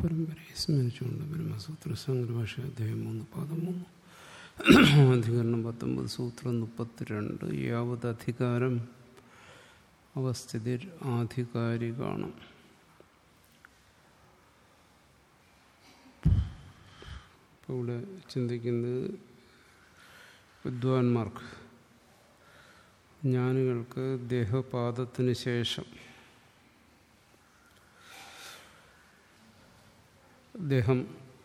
പരമ്പരയെ സ്മരിച്ചുകൊണ്ട് ബ്രഹ്മസൂത്ര സംഗ്രഭാഷ അധ്യായം മൂന്ന് പാദം മൂന്ന് അധികരണം പത്തൊമ്പത് സൂത്രം മുപ്പത്തിരണ്ട് യാവത് അധികാരം അവസ്ഥിതിർ ആധികാരികാണ് ഇപ്പോൾ ഇവിടെ ചിന്തിക്കുന്നത് വിദ്വാൻമാർക്ക് ജ്ഞാനികൾക്ക് ദേഹപാദത്തിന് ശേഷം ദേഹം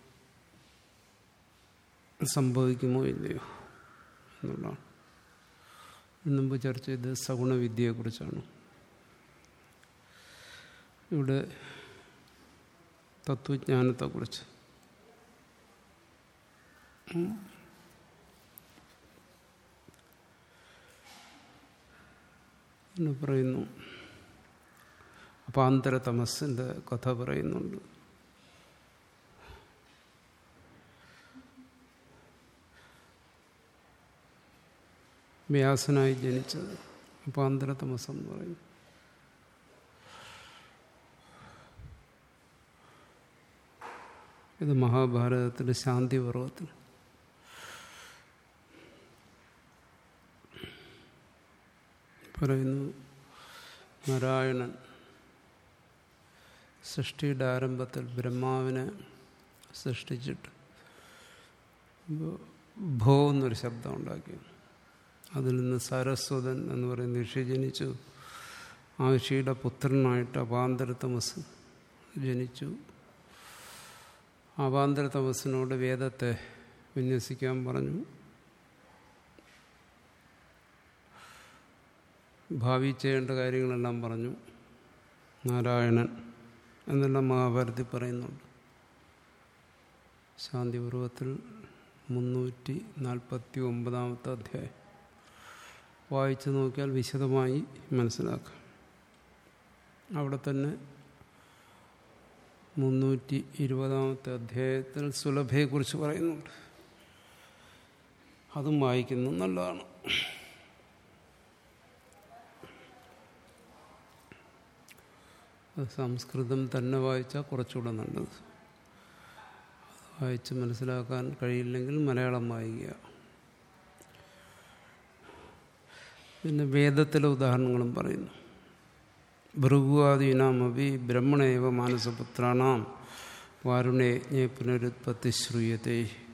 സംഭവിക്കുമോ ഇല്ലയോ എന്നുള്ളതാണ് മുമ്പ് ചർച്ച ചെയ്ത് സഗുണവിദ്യയെക്കുറിച്ചാണ് ഇവിടെ തത്വജ്ഞാനത്തെക്കുറിച്ച് എന്ന് പറയുന്നു അപാന്തര തമസിൻ്റെ കഥ പറയുന്നുണ്ട് വ്യാസനായി ജനിച്ചത് അപാന്തര തമസം എന്ന് പറയും ഇത് മഹാഭാരതത്തിലെ ശാന്തി പർവത്തിൽ പറയുന്നു നാരായണൻ സൃഷ്ടിയുടെ ആരംഭത്തിൽ ബ്രഹ്മാവിനെ സൃഷ്ടിച്ചിട്ട് ഭോ എന്നൊരു ശബ്ദം ഉണ്ടാക്കി അതിൽ നിന്ന് സരസ്വതൻ എന്ന് പറയുന്ന ഋഷി ജനിച്ചു ആ ഋഷിയുടെ പുത്രനായിട്ട് അപാന്തര തമസ് ജനിച്ചു അപാന്തര തമസിനോട് വേദത്തെ വിന്യസിക്കാൻ പറഞ്ഞു ഭാവി ചെയ്യേണ്ട കാര്യങ്ങളെല്ലാം പറഞ്ഞു നാരായണൻ എന്നെല്ലാം മഹാഭാരതി പറയുന്നുണ്ട് ശാന്തിപൂർവത്തിൽ മുന്നൂറ്റി നാൽപ്പത്തി ഒമ്പതാമത്തെ അധ്യായം വായിച്ചു നോക്കിയാൽ വിശദമായി മനസ്സിലാക്കാം അവിടെ തന്നെ മുന്നൂറ്റി ഇരുപതാമത്തെ അധ്യായത്തിൽ സുലഭയെക്കുറിച്ച് പറയുന്നുണ്ട് അതും വായിക്കുന്നത് നല്ലതാണ് സംസ്കൃതം തന്നെ വായിച്ചാൽ കുറച്ചുകൂടെ നല്ലത് വായിച്ച് മനസ്സിലാക്കാൻ കഴിയില്ലെങ്കിൽ മലയാളം വായിക്കുക പിന്നെ വേദത്തിലെ ഉദാഹരണങ്ങളും പറയുന്നു ഭൃഗുവാദീനാമപി ബ്രഹ്മണേവ മാനസപുത്രാണാം വാരുണേജ്ഞ പുനരുത്പത്തി ശ്രൂയത്തെ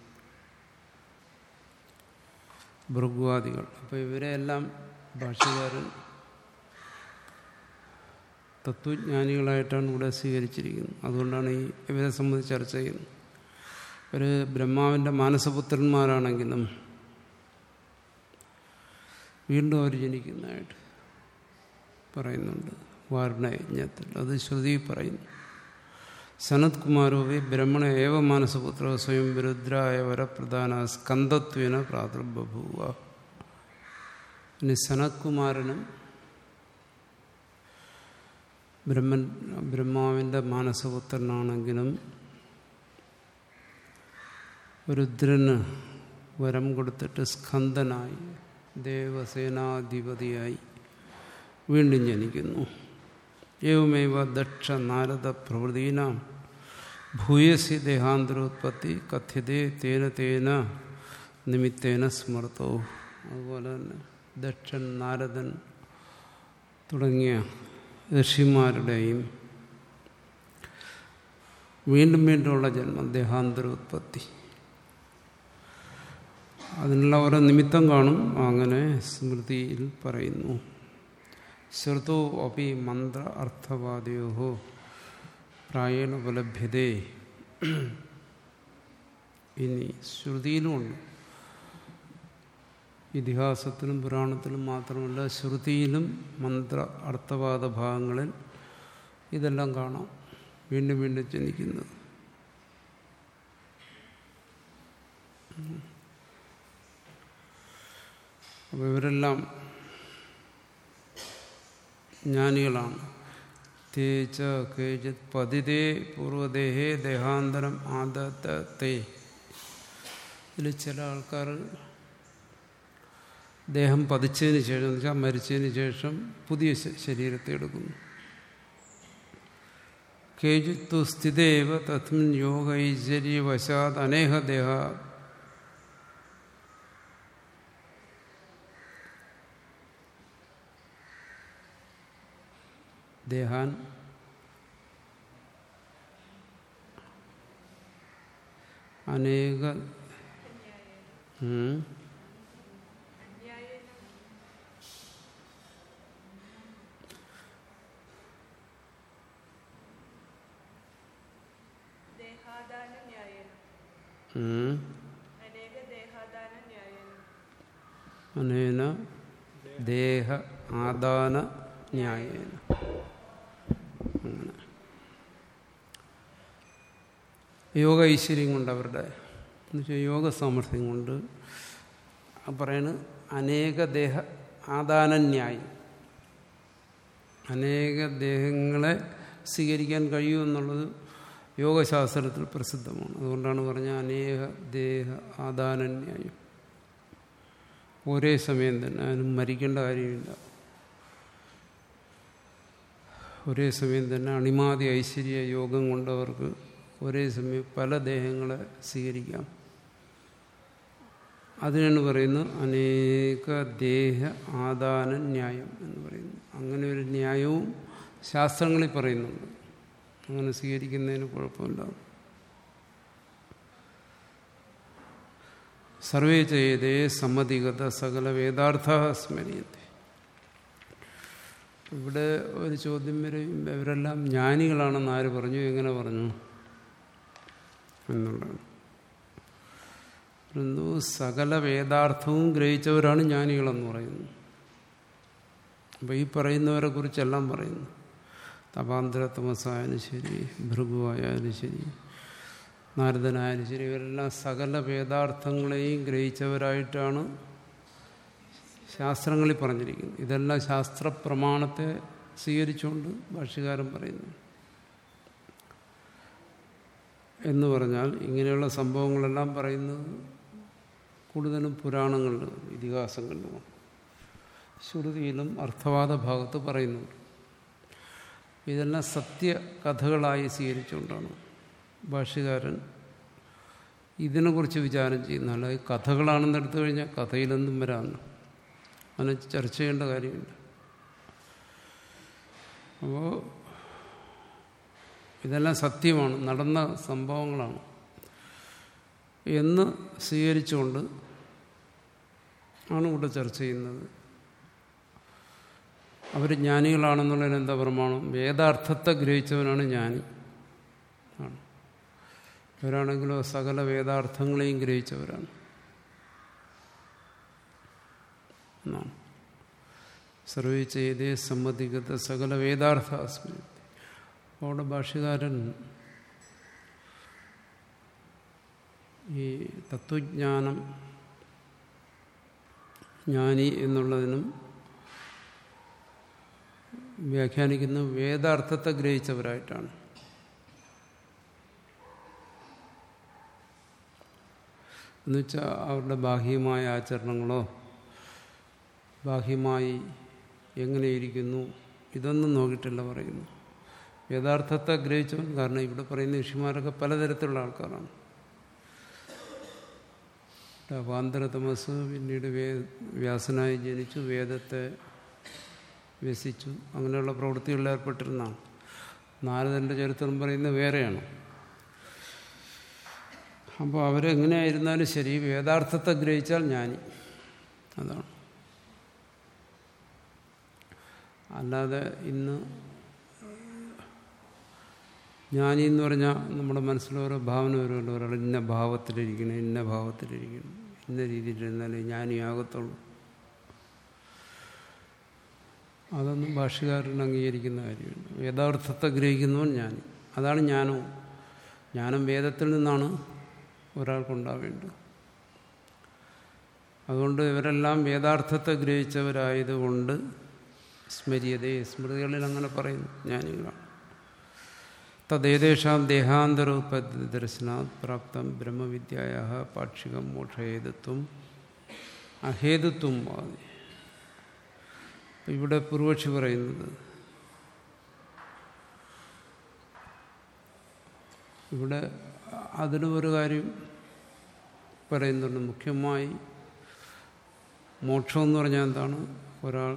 ഭൃഗുവാദികൾ അപ്പോൾ ഇവരെയെല്ലാം ഭാഷകാരൻ തത്വജ്ഞാനികളായിട്ടാണ് ഇവിടെ സ്വീകരിച്ചിരിക്കുന്നത് അതുകൊണ്ടാണ് ഈ ഇവരെ സംബന്ധിച്ച് ചർച്ച ചെയ്യുന്നത് ഒരു ബ്രഹ്മാവിൻ്റെ മാനസപുത്രന്മാരാണെങ്കിലും വീണ്ടും അവർ ജനിക്കുന്നതായിട്ട് പറയുന്നുണ്ട് വാരണയജ്ഞത്തിൽ അത് ശ്രുതി പറയുന്നു സനത് കുമാരോവി ബ്രഹ്മണ ഏവ മാനസപുത്ര സ്വയം വിരുദ്രായ വരപ്രധാന സ്കന്ധത്വേന പ്രാദുർബഭൂവ ഇനി സനത് കുമാരനും ബ്രഹ്മൻ ബ്രഹ്മാവിൻ്റെ മാനസപുത്രനാണെങ്കിലും രുദ്രന് വരം കൊടുത്തിട്ട് സ്കന്ധനായി ദേവസേനാധിപതിയായി വീണ്ടും ജനിക്കുന്നു ഏവമേവ ദക്ഷ നാരദ പ്രവൃതീനാം ഭൂയസി ദേഹാന്തരോത്പത്തി കഥ്യതേ തേന തേന നിമിത്തേന സ്മൃതോ അതുപോലെ തന്നെ ദക്ഷൻ നാരദൻ തുടങ്ങിയ ഋഷിമാരുടെയും വീണ്ടും വീണ്ടുമുള്ള ജന്മം ദേഹാന്തരോത്പത്തി അതിനുള്ള ഓരോ നിമിത്തം കാണും അങ്ങനെ സ്മൃതിയിൽ പറയുന്നു ശ്രുതോ അപ്പി മന്ത്ര അർത്ഥവാദയോ പ്രായേണ ഉപലഭ്യതേ ഇനി ശ്രുതിയിലുമുണ്ട് ഇതിഹാസത്തിലും പുരാണത്തിലും മാത്രമല്ല ശ്രുതിയിലും മന്ത്ര അർത്ഥവാദ ഭാഗങ്ങളിൽ ഇതെല്ലാം കാണാം വീണ്ടും വീണ്ടും ജനിക്കുന്നത് അപ്പോൾ ഇവരെല്ലാം ജ്ഞാനികളാണ് തേച്ച കേചിത് പതിതേ പൂർവദേഹേ ദേഹാന്തരം ആദത്തെ ഇതിൽ ചില ആൾക്കാർ ദേഹം പതിച്ചതിന് ശേഷം എന്ന് വെച്ചാൽ മരിച്ചതിന് ശേഷം പുതിയ ശരീരത്തെ എടുക്കുന്നു കേജിത്തു സ്ഥിതേവ തസ്മിൻ യോഗ ഐശ്വര്യവശാത് അനേകദേഹ ദേഹാൻ അനേക ഉം. ദേഹാദാന ന്യായേന ഉം. അനേക ദേഹാദാന ന്യായേന അനേന ദേഹ ആദാന ന്യായേന അങ്ങനെ യോഗ ഐശ്വര്യം കൊണ്ട് അവരുടെ എന്നുവെച്ചാൽ യോഗ സാമർഥ്യം കൊണ്ട് ആ പറയണ് അനേക ദേഹ ആദാനന്യായം അനേക ദേഹങ്ങളെ സ്വീകരിക്കാൻ കഴിയുമെന്നുള്ളത് യോഗശാസ്ത്രത്തിൽ പ്രസിദ്ധമാണ് അതുകൊണ്ടാണ് പറഞ്ഞ അനേക ദേഹ ആദാനന്യായം ഒരേ സമയം തന്നെ അതിന് മരിക്കേണ്ട കാര്യമില്ല ഒരേ സമയം തന്നെ അണിമാതി ഐശ്വര്യ യോഗം കൊണ്ടവർക്ക് ഒരേ സമയം പല ദേഹങ്ങളെ സ്വീകരിക്കാം അതിനാണ് പറയുന്നത് അനേക ദേഹ ആദാന ന്യായം എന്ന് പറയുന്നു അങ്ങനെ ഒരു ന്യായവും ശാസ്ത്രങ്ങളിൽ പറയുന്നുണ്ട് അങ്ങനെ സ്വീകരിക്കുന്നതിന് കുഴപ്പമില്ല സർവേ ചെയ്തേ സമ്മതിഗത സകല വേദാർത്ഥ സ്മരിയത്തെ ഇവിടെ ഒരു ചോദ്യം വരും ഇവരെല്ലാം ജ്ഞാനികളാണെന്ന് ആര് പറഞ്ഞു എങ്ങനെ പറഞ്ഞു എന്നുള്ളതാണ് പറയുന്നു സകല വേദാർത്ഥവും ഗ്രഹിച്ചവരാണ് ജ്ഞാനികളെന്ന് പറയുന്നു അപ്പോൾ ഈ പറയുന്നവരെ കുറിച്ചെല്ലാം പറയുന്നു തപാന്തര തമസായാലും ശരി ഭൃഗുവായാലും ശരി നാരദനായാലും ശരി ഇവരെല്ലാം സകല വേദാർത്ഥങ്ങളെയും ഗ്രഹിച്ചവരായിട്ടാണ് ശാസ്ത്രങ്ങളിൽ പറഞ്ഞിരിക്കുന്നത് ഇതെല്ലാം ശാസ്ത്ര പ്രമാണത്തെ സ്വീകരിച്ചുകൊണ്ട് ഭാഷ്യകാരൻ പറയുന്നു എന്ന് പറഞ്ഞാൽ ഇങ്ങനെയുള്ള സംഭവങ്ങളെല്ലാം പറയുന്നത് കൂടുതലും പുരാണങ്ങളിലും ഇതിഹാസങ്ങളിലുമാണ് ശ്രുതിയിലും അർത്ഥവാദ ഭാഗത്ത് പറയുന്നുണ്ട് ഇതെല്ലാം സത്യകഥകളായി സ്വീകരിച്ചുകൊണ്ടാണ് ഭാഷ്യകാരൻ ഇതിനെക്കുറിച്ച് വിചാരം ചെയ്യുന്ന അല്ലാതെ കഥകളാണെന്ന് എടുത്തു കഴിഞ്ഞാൽ കഥയിലൊന്നും വരാമെന്ന് അതിനെ ചർച്ച ചെയ്യേണ്ട കാര്യമില്ല അപ്പോൾ ഇതെല്ലാം സത്യമാണ് നടന്ന സംഭവങ്ങളാണ് എന്ന് സ്വീകരിച്ചുകൊണ്ട് ആണ് ഇവിടെ ചർച്ച ചെയ്യുന്നത് അവർ ജ്ഞാനികളാണെന്നുള്ളതിന് എന്താ പ്രമാണം വേദാർത്ഥത്തെ ഗ്രഹിച്ചവനാണ് ജ്ഞാനി ആണ് ഇവരാണെങ്കിലോ സകല വേദാർത്ഥങ്ങളെയും ഗ്രഹിച്ചവരാണ് എന്നാണ് സർവേ ചെയ്തേ സമ്മതികത സകല വേദാർത്ഥ അസ്മി അവിടെ ഭാഷ്യകാരൻ ഈ തത്വജ്ഞാനം ജ്ഞാനി എന്നുള്ളതിനും വ്യാഖ്യാനിക്കുന്ന വേദാർത്ഥത്തെ ഗ്രഹിച്ചവരായിട്ടാണ് എന്നുവെച്ചാൽ അവരുടെ ബാഹ്യമായ ആചരണങ്ങളോ ബാഹ്യമായി എങ്ങനെയിരിക്കുന്നു ഇതൊന്നും നോക്കിയിട്ടല്ല പറയുന്നു യഥാർത്ഥത്തെ ഗ്രഹിച്ചവൻ കാരണം ഇവിടെ പറയുന്ന ഋഷിമാരൊക്കെ പലതരത്തിലുള്ള ആൾക്കാരാണ് അവാന്തരതമസ് പിന്നീട് വേ വ്യാസനായി ജനിച്ചു വേദത്തെ വ്യസിച്ചു അങ്ങനെയുള്ള പ്രവൃത്തികളിൽ ഏർപ്പെട്ടിരുന്നതാണ് നാരദൻ്റെ ചരിത്രം പറയുന്നത് വേറെയാണ് അപ്പോൾ അവരെങ്ങനെയായിരുന്നാലും ശരി വേദാർത്ഥത്തെ ഗ്രഹിച്ചാൽ ജ്ഞാനി അതാണ് അല്ലാതെ ഇന്ന് ജ്ഞാനി എന്ന് പറഞ്ഞാൽ നമ്മുടെ മനസ്സിലോരോ ഭാവന വരുമല്ലോ ഒരാൾ ഇന്ന ഭാവത്തിലിരിക്കണം ഇന്ന ഭാവത്തിലിരിക്കണം ഇന്ന രീതിയിലിരുന്നാലേ ജ്ഞാനിയാകത്തുള്ളൂ അതൊന്നും ഭാഷകാരൻ അംഗീകരിക്കുന്ന കാര്യമാണ് വേദാർത്ഥത്തെ ഗ്രഹിക്കുന്നവൻ ജ്ഞാനി അതാണ് ജ്ഞാനവും ജ്ഞാനം വേദത്തിൽ നിന്നാണ് ഒരാൾക്കുണ്ടാവേണ്ടത് അതുകൊണ്ട് ഇവരെല്ലാം വേദാർത്ഥത്തെ ഗ്രഹിച്ചവരായതുകൊണ്ട് സ്മര്യതേ സ്മൃതികളിൽ അങ്ങനെ പറയുന്നു ജ്ഞാനികളാണ് തദ്ദേഷാം ദേഹാന്തരോപത്തി ദർശനാത് പ്രാപ്തം ബ്രഹ്മവിദ്യയ പാക്ഷികം മോക്ഷഹേതുത്വം അഹേതുത്വം വാദി ഇവിടെ പൂർവക്ഷി പറയുന്നത് ഇവിടെ അതിന് ഒരു കാര്യം പറയുന്നുണ്ട് മുഖ്യമായി മോക്ഷം എന്ന് പറഞ്ഞാൽ എന്താണ് ഒരാൾ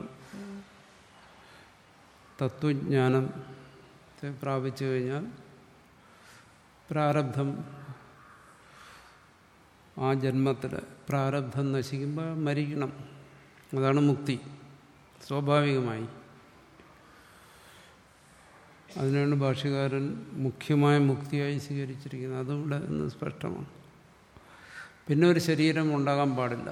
തത്വജ്ഞാനത്തെ പ്രാപിച്ചു കഴിഞ്ഞാൽ പ്രാരബ്ധം ആ ജന്മത്തിൽ പ്രാരബ്ധം നശിക്കുമ്പോൾ മരിക്കണം അതാണ് മുക്തി സ്വാഭാവികമായി അതിനാണ് ഭാഷ്യകാരൻ മുഖ്യമായ മുക്തിയായി സ്വീകരിച്ചിരിക്കുന്നത് അതുകൂടെ ഇന്ന് സ്പഷ്ടമാണ് പിന്നെ ഒരു ശരീരം ഉണ്ടാകാൻ പാടില്ല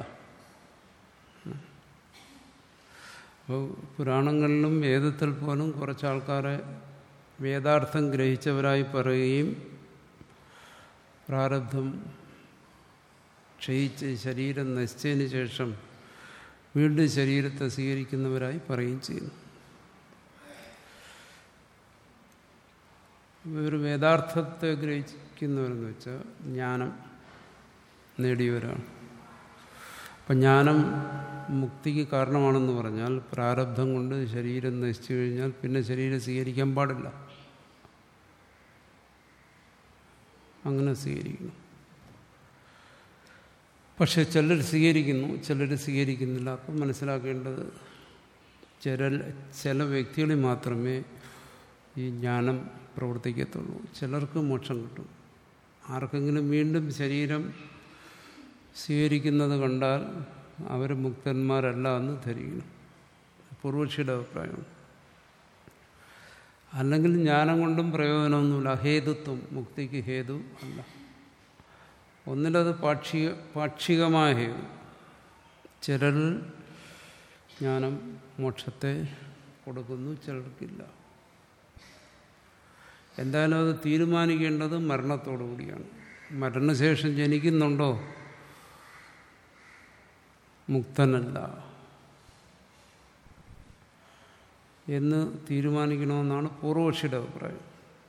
അപ്പോൾ പുരാണങ്ങളിലും വേദത്തിൽ പോലും കുറച്ച് ആൾക്കാരെ വേദാർത്ഥം ഗ്രഹിച്ചവരായി പറയുകയും പ്രാരബ്ധം ക്ഷയിച്ച് ശരീരം നശിച്ചതിന് ശേഷം വീണ്ടും ശരീരത്തെ സ്വീകരിക്കുന്നവരായി പറയുകയും ചെയ്യുന്നു ഒരു വേദാർത്ഥത്തെ ഗ്രഹിക്കുന്നവരെന്ന് വെച്ചാൽ ജ്ഞാനം നേടിയവരാണ് അപ്പം ജ്ഞാനം മുക്തിക്ക് കാരണമാണെന്ന് പറഞ്ഞാൽ പ്രാരബ്ധം കൊണ്ട് ശരീരം നശിച്ചു കഴിഞ്ഞാൽ പിന്നെ ശരീരം സ്വീകരിക്കാൻ പാടില്ല അങ്ങനെ സ്വീകരിക്കണം പക്ഷെ ചിലർ സ്വീകരിക്കുന്നു ചിലർ സ്വീകരിക്കുന്നില്ല അപ്പം മനസ്സിലാക്കേണ്ടത് ചില ചില വ്യക്തികളിൽ മാത്രമേ ഈ ജ്ഞാനം പ്രവർത്തിക്കത്തുള്ളൂ ചിലർക്ക് മോക്ഷം കിട്ടും ആർക്കെങ്കിലും വീണ്ടും ശരീരം സ്വീകരിക്കുന്നത് കണ്ടാൽ അവർ മുക്തന്മാരല്ല എന്ന് ധരിക്കണം പൂർവക്ഷിയുടെ അഭിപ്രായമാണ് അല്ലെങ്കിൽ ജ്ഞാനം കൊണ്ടും പ്രയോജനമൊന്നുമില്ല ഹേതുത്വം മുക്തിക്ക് ഹേതു അല്ല ഒന്നിലത് പാക്ഷിക പാക്ഷികമായ ഹേതു ചിലർ ജ്ഞാനം മോക്ഷത്തെ കൊടുക്കുന്നു ചിലർക്കില്ല എന്തായാലും അത് തീരുമാനിക്കേണ്ടത് മരണത്തോടു കൂടിയാണ് മരണശേഷം ജനിക്കുന്നുണ്ടോ മുക്തനല്ല എന്ന് തീരുമാനിക്കണമെന്നാണ് പൂർവക്ഷിയുടെ അഭിപ്രായം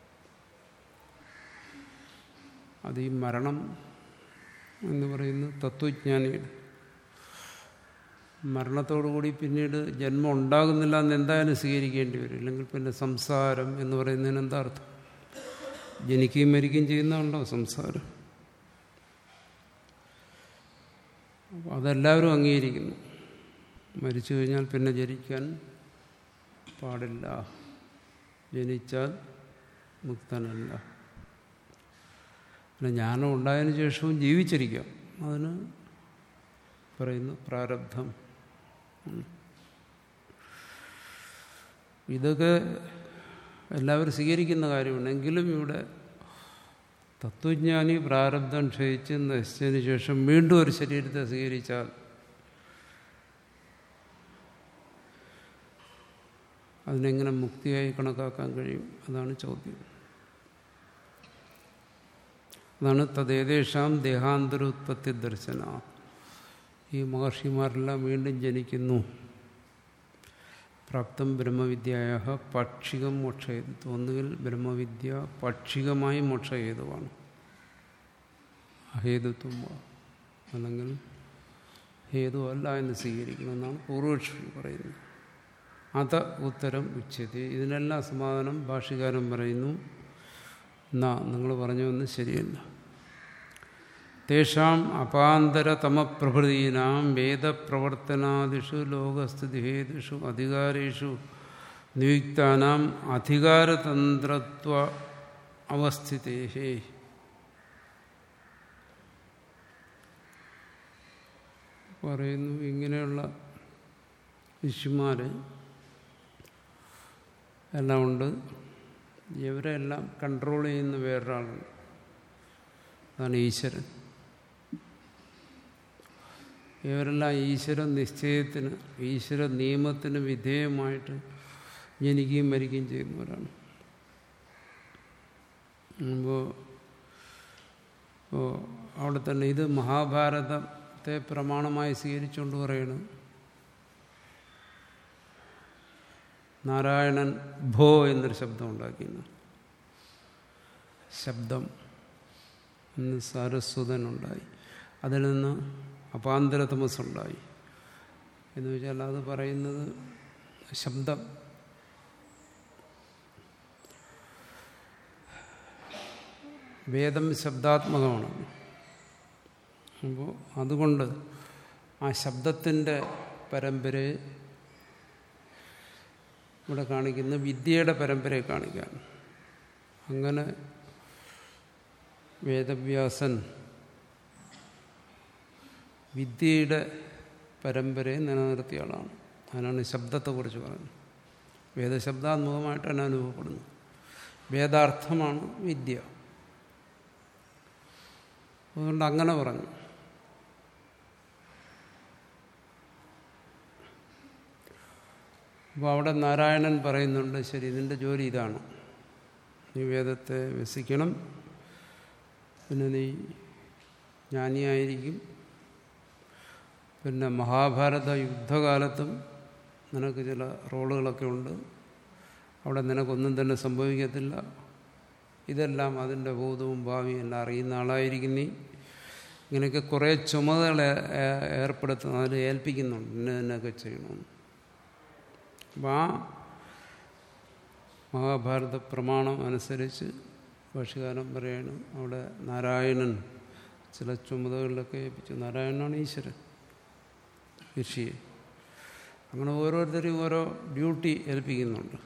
അത് ഈ മരണം എന്ന് പറയുന്നത് തത്വജ്ഞാനിയുടെ മരണത്തോടുകൂടി പിന്നീട് ജന്മം ഉണ്ടാകുന്നില്ല എന്ന് എന്തായാലും സ്വീകരിക്കേണ്ടി വരും ഇല്ലെങ്കിൽ പിന്നെ സംസാരം എന്ന് പറയുന്നതിന് എന്താ അർത്ഥം ജനിക്കുകയും മരിക്കുകയും ചെയ്യുന്നതുണ്ടോ സംസാരം അപ്പോൾ അതെല്ലാവരും അംഗീകരിക്കുന്നു മരിച്ചു കഴിഞ്ഞാൽ പിന്നെ ജനിക്കാൻ പാടില്ല ജനിച്ചാൽ മുക്തനല്ല പിന്നെ ജ്ഞാനം ഉണ്ടായതിനു ശേഷവും ജീവിച്ചിരിക്കാം അതിന് പറയുന്നു പ്രാരബ്ധം ഇതൊക്കെ എല്ലാവരും സ്വീകരിക്കുന്ന കാര്യമാണ് എങ്കിലും ഇവിടെ തത്വജ്ഞാനി പ്രാരബ്ധം ക്ഷയിച്ച് നശിച്ചതിന് ശേഷം വീണ്ടും ഒരു ശരീരത്തെ സ്വീകരിച്ചാൽ അതിനെങ്ങനെ മുക്തിയായി കണക്കാക്കാൻ കഴിയും അതാണ് ചോദ്യം അതാണ് തദ്ദേതേഷാം ദേഹാന്തരോത്പത്തി ദർശന ഈ മഹർഷിമാരെല്ലാം വീണ്ടും ജനിക്കുന്നു പ്രാപ്തം ബ്രഹ്മവിദ്യയ പാക്ഷികം മോക്ഷഹേതുത്വം ഒന്നുകിൽ ബ്രഹ്മവിദ്യ പാക്ഷികമായി മോക്ഷഹേതുവാണ് അഹേതുത്വം അല്ലെങ്കിൽ ഹേതുവല്ല എന്ന് സ്വീകരിക്കണമെന്നാണ് പൂർവക്ഷി പറയുന്നത് അത ഉത്തരം ഉച്ചതി ഇതിനെല്ലാം സമാധാനം ഭാഷകാരൻ പറയുന്നു എന്നാ നിങ്ങൾ പറഞ്ഞൊന്നും ശരിയല്ല തേഷാം അപാന്തരതമപ്രഭൃതീനാം വേദപ്രവർത്തനാദിഷു ലോകസ്ഥിതിഹേതുഷു അധികാരേഷു നിയുക്താനാം അധികാരതന്ത്രത്വ അവസ്ഥിതേഹേ പറയുന്നു ഇങ്ങനെയുള്ള ശിശുമാർ എല്ലാം ഉണ്ട് ഇവരെല്ലാം കൺട്രോൾ ചെയ്യുന്ന വേറൊരാളുണ്ട് അതാണ് ഈശ്വരൻ ഇവരെല്ലാം ഈശ്വര നിശ്ചയത്തിന് ഈശ്വര നിയമത്തിന് വിധേയമായിട്ട് ജനിക്കുകയും മരിക്കുകയും ചെയ്യുന്നവരാണ് അപ്പോൾ അപ്പോൾ അവിടെ തന്നെ ഇത് മഹാഭാരതത്തെ പ്രമാണമായി സ്വീകരിച്ചുകൊണ്ട് പറയണം നാരായണൻ ഭോ എന്നൊരു ശബ്ദം ഉണ്ടാക്കിയിരുന്നു ശബ്ദം എന്ന് സാരസ്വതനുണ്ടായി അതിൽ നിന്ന് അപാന്തരതമസുണ്ടായി എന്ന് വെച്ചാൽ അത് പറയുന്നത് ശബ്ദം വേദം ശബ്ദാത്മകമാണ് അപ്പോൾ അതുകൊണ്ട് ആ ശബ്ദത്തിൻ്റെ പരമ്പരയെ ഇവിടെ കാണിക്കുന്ന വിദ്യയുടെ പരമ്പരയെ കാണിക്കാൻ അങ്ങനെ വേദവ്യാസൻ വിദ്യയുടെ പരമ്പരയെ നിലനിർത്തിയ ആളാണ് അതിനാണ് ശബ്ദത്തെക്കുറിച്ച് പറയുന്നത് വേദശബ്ദാത്മകമായിട്ടാണ് അനുഭവപ്പെടുന്നത് വേദാർത്ഥമാണ് വിദ്യ അതുകൊണ്ട് അങ്ങനെ പറഞ്ഞു അപ്പോൾ അവിടെ നാരായണൻ പറയുന്നുണ്ട് ശരി നിന്റെ ജോലി ഇതാണ് നീ വേദത്തെ വ്യസിക്കണം പിന്നെ നീ ജ്ഞാനിയായിരിക്കും പിന്നെ മഹാഭാരത യുദ്ധകാലത്തും നിനക്ക് ചില റോളുകളൊക്കെ ഉണ്ട് അവിടെ നിനക്കൊന്നും തന്നെ സംഭവിക്കത്തില്ല ഇതെല്ലാം അതിൻ്റെ ഭൂതവും ഭാവിയും എല്ലാം അറിയുന്ന ആളായിരിക്കും നീ ഇങ്ങനെയൊക്കെ കുറേ ചുമതല ഏർപ്പെടുത്തുന്ന അതിൽ ഏൽപ്പിക്കുന്നുണ്ട് ഇന്ന എന്നൊക്കെ ചെയ്യണമെന്ന് അപ്പം ആ മഹാഭാരത പ്രമാണം അനുസരിച്ച് ഭാഷകാലം പറയാണ് അവിടെ നാരായണൻ ചില ചുമതലകളിലൊക്കെ ഏൽപ്പിച്ചു നാരായണനാണ് ഈശ്വരൻ ഋഷിയെ അങ്ങനെ ഓരോരുത്തരും ഓരോ ഡ്യൂട്ടി ഏൽപ്പിക്കുന്നുണ്ട്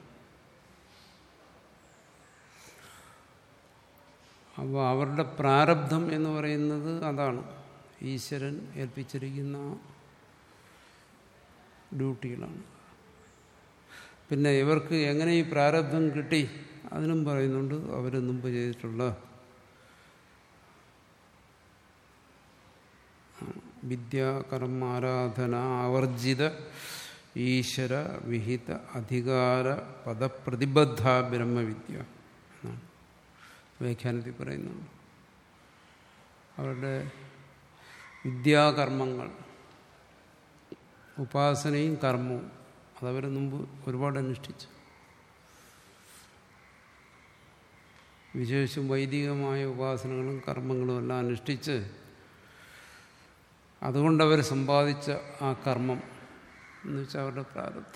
അപ്പോൾ അവരുടെ പ്രാരബ്ധം എന്ന് പറയുന്നത് അതാണ് ഈശ്വരൻ ഏൽപ്പിച്ചിരിക്കുന്ന ഡ്യൂട്ടികളാണ് പിന്നെ ഇവർക്ക് എങ്ങനെ ഈ പ്രാരബ്ധം കിട്ടി അതിനും പറയുന്നുണ്ട് അവർ മുമ്പ് ചെയ്തിട്ടുള്ള വിദ്യാകർമാരാധന ആവർജിത ഈശ്വര വിഹിത അധികാര പദപ്രതിബദ്ധ ബ്രഹ്മവിദ്യ എന്നാണ് വ്യാഖ്യാനത്തിൽ പറയുന്നുണ്ട് അവരുടെ വിദ്യാകർമ്മങ്ങൾ ഉപാസനയും കർമ്മവും അതവർ മുമ്പ് ഒരുപാട് അനുഷ്ഠിച്ചു വിശേഷിച്ചും വൈദികമായ ഉപാസനകളും കർമ്മങ്ങളും എല്ലാം അനുഷ്ഠിച്ച് അതുകൊണ്ടവർ സമ്പാദിച്ച ആ കർമ്മം എന്ന് വെച്ചാൽ അവരുടെ പ്രാരബ്ധം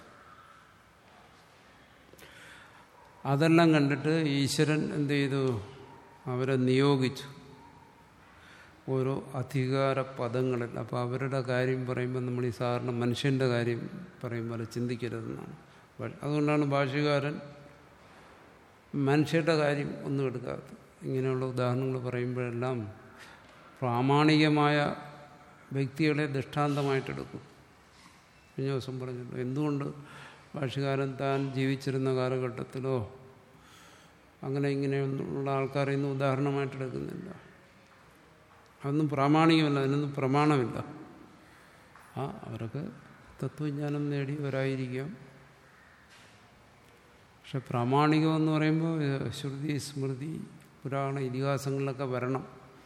അതെല്ലാം കണ്ടിട്ട് ഈശ്വരൻ എന്ത് ചെയ്തു അവരെ നിയോഗിച്ചു ഓരോ അധികാര പദങ്ങളിൽ അപ്പോൾ അവരുടെ കാര്യം പറയുമ്പോൾ നമ്മൾ ഈ സാധാരണ മനുഷ്യൻ്റെ കാര്യം പറയുമ്പോൾ ചിന്തിക്കരുതെന്നാണ് അതുകൊണ്ടാണ് ഭാഷകാരൻ മനുഷ്യരുടെ കാര്യം ഒന്നും എടുക്കാത്തത് ഇങ്ങനെയുള്ള ഉദാഹരണങ്ങൾ പറയുമ്പോഴെല്ലാം പ്രാമാണികമായ വ്യക്തികളെ ദൃഷ്ടാന്തമായിട്ടെടുക്കും കഴിഞ്ഞ ദിവസം പറഞ്ഞല്ലോ എന്തുകൊണ്ട് ഭാഷകാരൻ താൻ ജീവിച്ചിരുന്ന കാലഘട്ടത്തിലോ അങ്ങനെ ഇങ്ങനെയുള്ള ആൾക്കാരെ ഒന്നും ഉദാഹരണമായിട്ട് എടുക്കുന്നില്ല അതൊന്നും പ്രാമാണികമല്ല അതിനൊന്നും പ്രമാണമില്ല ആ അവരൊക്കെ തത്വജ്ഞാനം നേടിയവരായിരിക്കാം പക്ഷെ പ്രാമാണികം എന്ന് പറയുമ്പോൾ ശ്രുതി സ്മൃതി പുരാണ ഇതിഹാസങ്ങളിലൊക്കെ വരണം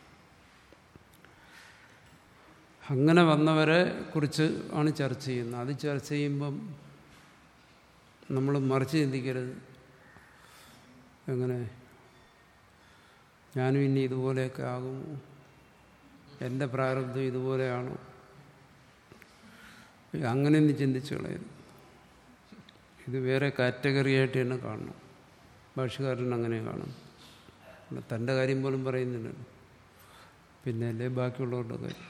അങ്ങനെ വന്നവരെ കുറിച്ച് ആണ് ചർച്ച ചെയ്യുന്നത് അത് ചർച്ച ചെയ്യുമ്പം നമ്മൾ മറിച്ച് ചിന്തിക്കരുത് എങ്ങനെ ഞാനും ഇനി ഇതുപോലെയൊക്കെ ആകുമോ എൻ്റെ പ്രാരബ്ധം ഇതുപോലെയാണോ അങ്ങനെയൊന്നും ചിന്തിച്ചു കളയരുത് ഇത് വേറെ കാറ്റഗറി ആയിട്ട് തന്നെ കാണണം ഭാഷകാരൻ അങ്ങനെ കാണും തൻ്റെ കാര്യം പോലും പറയുന്നില്ലല്ലോ പിന്നെ അല്ലേ ബാക്കിയുള്ളവരുടെ കാര്യം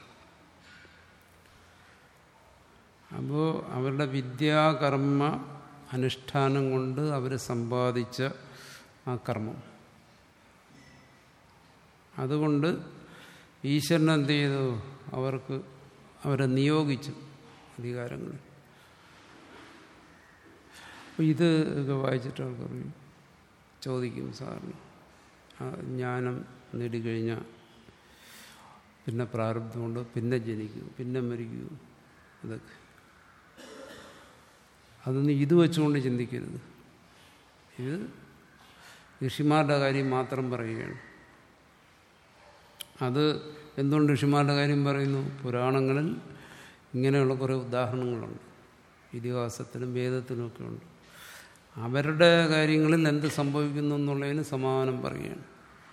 അപ്പോൾ അവരുടെ വിദ്യാകർമ്മ അനുഷ്ഠാനം കൊണ്ട് അവർ സമ്പാദിച്ച ആ കർമ്മം അതുകൊണ്ട് ഈശ്വരൻ എന്ത് ചെയ്തു അവർക്ക് അവരെ നിയോഗിച്ചു അധികാരങ്ങൾ അപ്പോൾ ഇത് ഒക്കെ വായിച്ചിട്ട് ആൾക്കാർ ചോദിക്കും സാറിന് ജ്ഞാനം നേടിക്കഴിഞ്ഞാൽ പിന്നെ പ്രാരബ്ധമുണ്ട് പിന്നെ ജനിക്കൂ പിന്നെ മരിക്കൂ അതൊക്കെ അതൊന്നും ഇത് വെച്ചുകൊണ്ട് ചിന്തിക്കരുത് ഇത് ഋഷിമാരുടെ കാര്യം മാത്രം പറയുകയാണ് അത് എന്തുകൊണ്ട് ഋഷിമാരുടെ കാര്യം പറയുന്നു പുരാണങ്ങളിൽ ഇങ്ങനെയുള്ള കുറേ ഉദാഹരണങ്ങളുണ്ട് ഇതിഹാസത്തിലും വേദത്തിലുമൊക്കെ ഉണ്ട് അവരുടെ കാര്യങ്ങളിൽ എന്ത് സംഭവിക്കുന്നു എന്നുള്ളതിന് സമാധാനം പറയുകയാണ്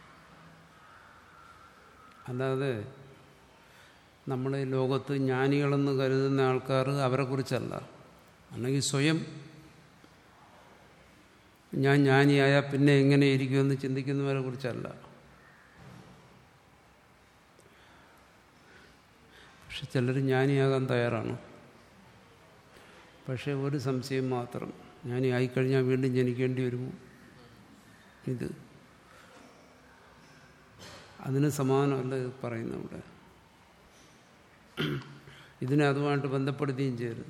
അല്ലാതെ നമ്മൾ ഈ ലോകത്ത് ജ്ഞാനികളെന്ന് കരുതുന്ന ആൾക്കാർ അവരെക്കുറിച്ചല്ല അല്ലെങ്കിൽ സ്വയം ഞാൻ ജ്ഞാനിയായ പിന്നെ എങ്ങനെ ഇരിക്കുമെന്ന് ചിന്തിക്കുന്നവരെ കുറിച്ചല്ല പക്ഷെ ചിലർ ജ്ഞാനിയാകാൻ തയ്യാറാണ് പക്ഷേ ഒരു സംശയം മാത്രം ജ്ഞാനി ആയിക്കഴിഞ്ഞാൽ വീണ്ടും ജനിക്കേണ്ടി വരുമോ ഇത് അതിന് സമാനമല്ല ഇത് പറയുന്ന ഇവിടെ ഇതിനെ അതുമായിട്ട് ബന്ധപ്പെടുത്തുകയും ചെയ്യരുത്